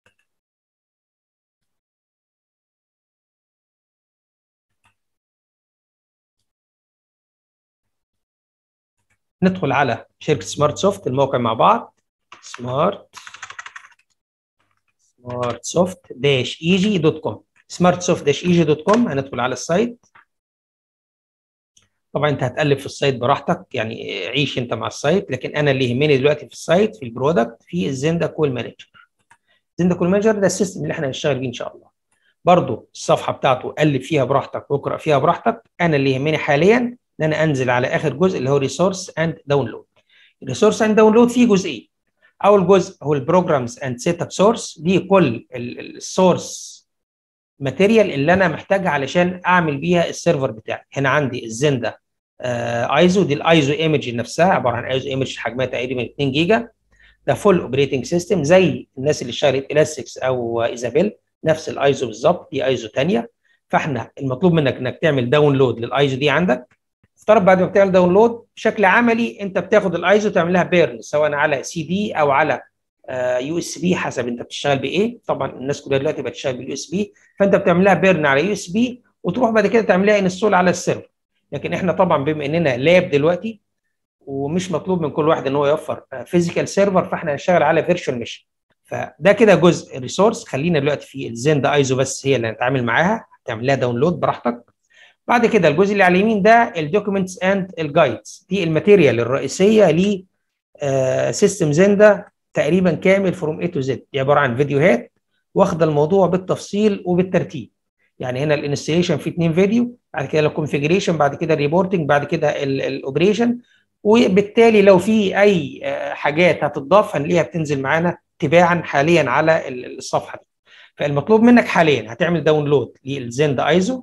ندخل على شركه سمارت سوفت الموقع مع بعض سمارت سمارت سوفت داش ايجي دوت كوم سمارت سوفت داش ايجي دوت كوم هندخل على السايت طبعا انت هتقلب في السايت براحتك يعني عيش انت مع السايت لكن انا اللي يهمني دلوقتي في السايت في البرودكت في الزندا كول مانجر زندا كول مانجر ده السيستم اللي احنا هنشتغل بيه ان شاء الله برضو الصفحه بتاعته قلب فيها براحتك واقرا فيها براحتك انا اللي يهمني حاليا ان انا انزل على اخر جزء اللي هو ريسورس اند داونلود الريسورس اند داونلود فيه جزئين اول جزء هو البروجرامز اند سيت اب سورس دي كل السورس ماتيريال اللي انا محتاجها علشان اعمل بيها السيرفر بتاعي هنا عندي الزندا آه ايزو دي الايزو ايمج نفسها عباره عن ايزو ايمج حجمها تقريبا 2 جيجا ده فول اوبريتنج سيستم زي الناس اللي اشتغلت الاستكس او ايزابيل نفس الايزو بالظبط دي ايزو ثانيه فاحنا المطلوب منك انك تعمل داونلود للايزو دي عندك افترض بعد ما بتعمل داونلود بشكل عملي انت بتاخد الايزو تعملها بيرن سواء على سي دي او على يو اس بي حسب انت بتشتغل بايه طبعا الناس كلها دلوقتي بتشتغل باليو اس بي فانت بتعملها بيرن على يو اس بي وتروح بعد كده تعملها انستول على السيرفر لكن احنا طبعا بما اننا لاب دلوقتي ومش مطلوب من كل واحد ان هو يوفر فيزيكال سيرفر فاحنا هنشتغل على فيرتشوال ميشن فده كده جزء الريسورس خلينا دلوقتي في الزندا ايزو بس هي اللي هنتعامل معاها تعمل لها داونلود براحتك بعد كده الجزء اللي على اليمين ده الدوكيومنتس اند الجايدز دي الماتيريال الرئيسيه ل سيستم زندا تقريبا كامل فروم اي تو زد دي عباره عن فيديوهات واخده الموضوع بالتفصيل وبالترتيب يعني هنا الانستليشن في اثنين فيديو بعد كده الكونفجريشن بعد كده الريبورتنج بعد كده الاوبريشن وبالتالي لو في اي حاجات هتضاف هنلاقيها بتنزل معانا تباعا حاليا على الصفحه دي فالمطلوب منك حاليا هتعمل داونلود للزندا ايزو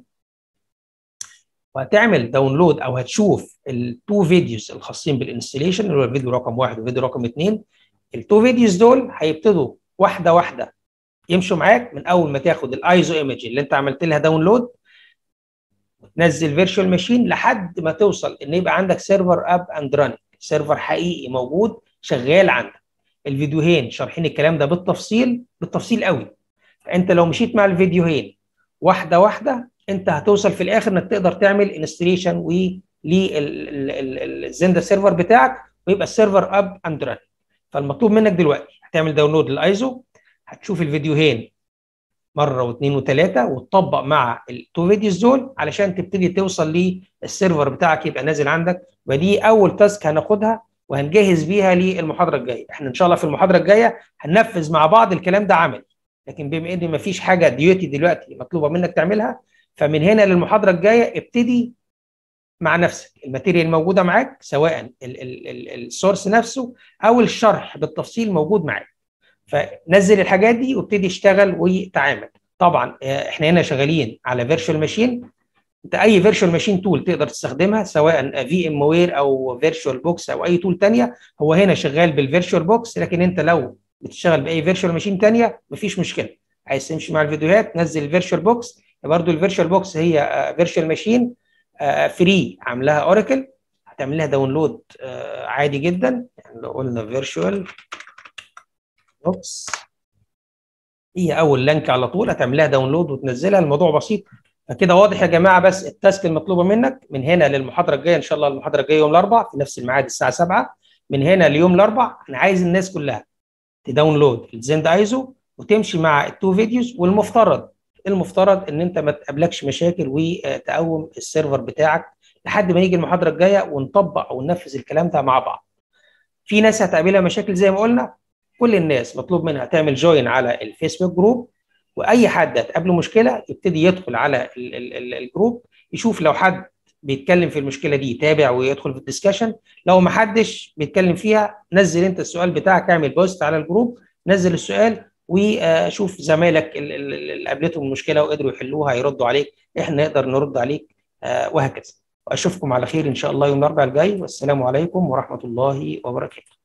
وهتعمل داونلود او هتشوف التو فيديوز الخاصين بالانستليشن اللي هو الفيديو رقم واحد والفيديو رقم اثنين التو فيديوز دول هيبتدوا واحده واحده يمشوا معاك من اول ما تاخد الايزو ايمج اللي انت عملت لها داونلود وتنزل فيرتشوال ماشين لحد ما توصل ان يبقى عندك سيرفر اب اند راننج سيرفر حقيقي موجود شغال عندك الفيديوهين شارحين الكلام ده بالتفصيل بالتفصيل قوي فانت لو مشيت مع الفيديوهين واحده واحده انت هتوصل في الاخر انك تقدر تعمل انستليشن و للزندا سيرفر بتاعك ويبقى السيرفر اب اند راننج فالمطلوب منك دلوقتي هتعمل داونلود للايزو هتشوف الفيديوهين مره واثنين وثلاثه وتطبق مع التو فيديوز دول علشان تبتدي توصل للسيرفر بتاعك يبقى نازل عندك ودي اول تاسك هناخدها وهنجهز بيها للمحاضره الجايه احنا ان شاء الله في المحاضره الجايه هننفذ مع بعض الكلام ده عملي لكن بما ان مفيش حاجه ديوتي دلوقتي مطلوبه منك تعملها فمن هنا للمحاضره الجايه ابتدي مع نفسك الماتيريال موجوده معاك سواء السورس نفسه او الشرح بالتفصيل موجود معاك فنزل الحاجات دي وابتدي اشتغل وتعامل طبعا احنا هنا شغالين على فيرتشوال ماشين انت اي فيرتشوال ماشين تول تقدر تستخدمها سواء في ام وير او فيرتشوال بوكس او اي تول ثانيه هو هنا شغال بالفيرتشوال بوكس لكن انت لو بتشتغل باي فيرتشوال ماشين ثانيه مفيش مشكله عايز تمشي مع الفيديوهات نزل الفيرتشوال بوكس برضو الفيرتشوال بوكس هي فيرتشوال ماشين فري عاملاها اوراكل هتعمل لها داونلود عادي جدا يعني لو قلنا فيرتشوال بوكس هي اول لينك على طول هتعمل لها داونلود وتنزلها الموضوع بسيط فكده واضح يا جماعه بس التاسك المطلوبه منك من هنا للمحاضره الجايه ان شاء الله المحاضره الجايه يوم الاربعاء في نفس الميعاد الساعه 7 من هنا ليوم الاربعاء انا عايز الناس كلها تداونلود الزند ايزو وتمشي مع التو فيديوز والمفترض المفترض ان انت ما تقابلكش مشاكل وتقوم السيرفر بتاعك لحد ما يجي المحاضره الجايه ونطبق او ننفذ الكلام ده مع بعض. في ناس هتقابلها مشاكل زي ما قلنا كل الناس مطلوب منها تعمل جوين على الفيسبوك جروب واي حد هتقابله مشكله يبتدي يدخل على ال ال ال الجروب يشوف لو حد بيتكلم في المشكله دي يتابع ويدخل في الدسكشن لو ما حدش بيتكلم فيها نزل انت السؤال بتاعك اعمل بوست على الجروب نزل السؤال وشوف زمايلك اللي قابلتهم المشكله وقدروا يحلوها يردوا عليك احنا نقدر نرد عليك وهكذا واشوفكم على خير ان شاء الله يوم الاربعاء الجاي والسلام عليكم ورحمه الله وبركاته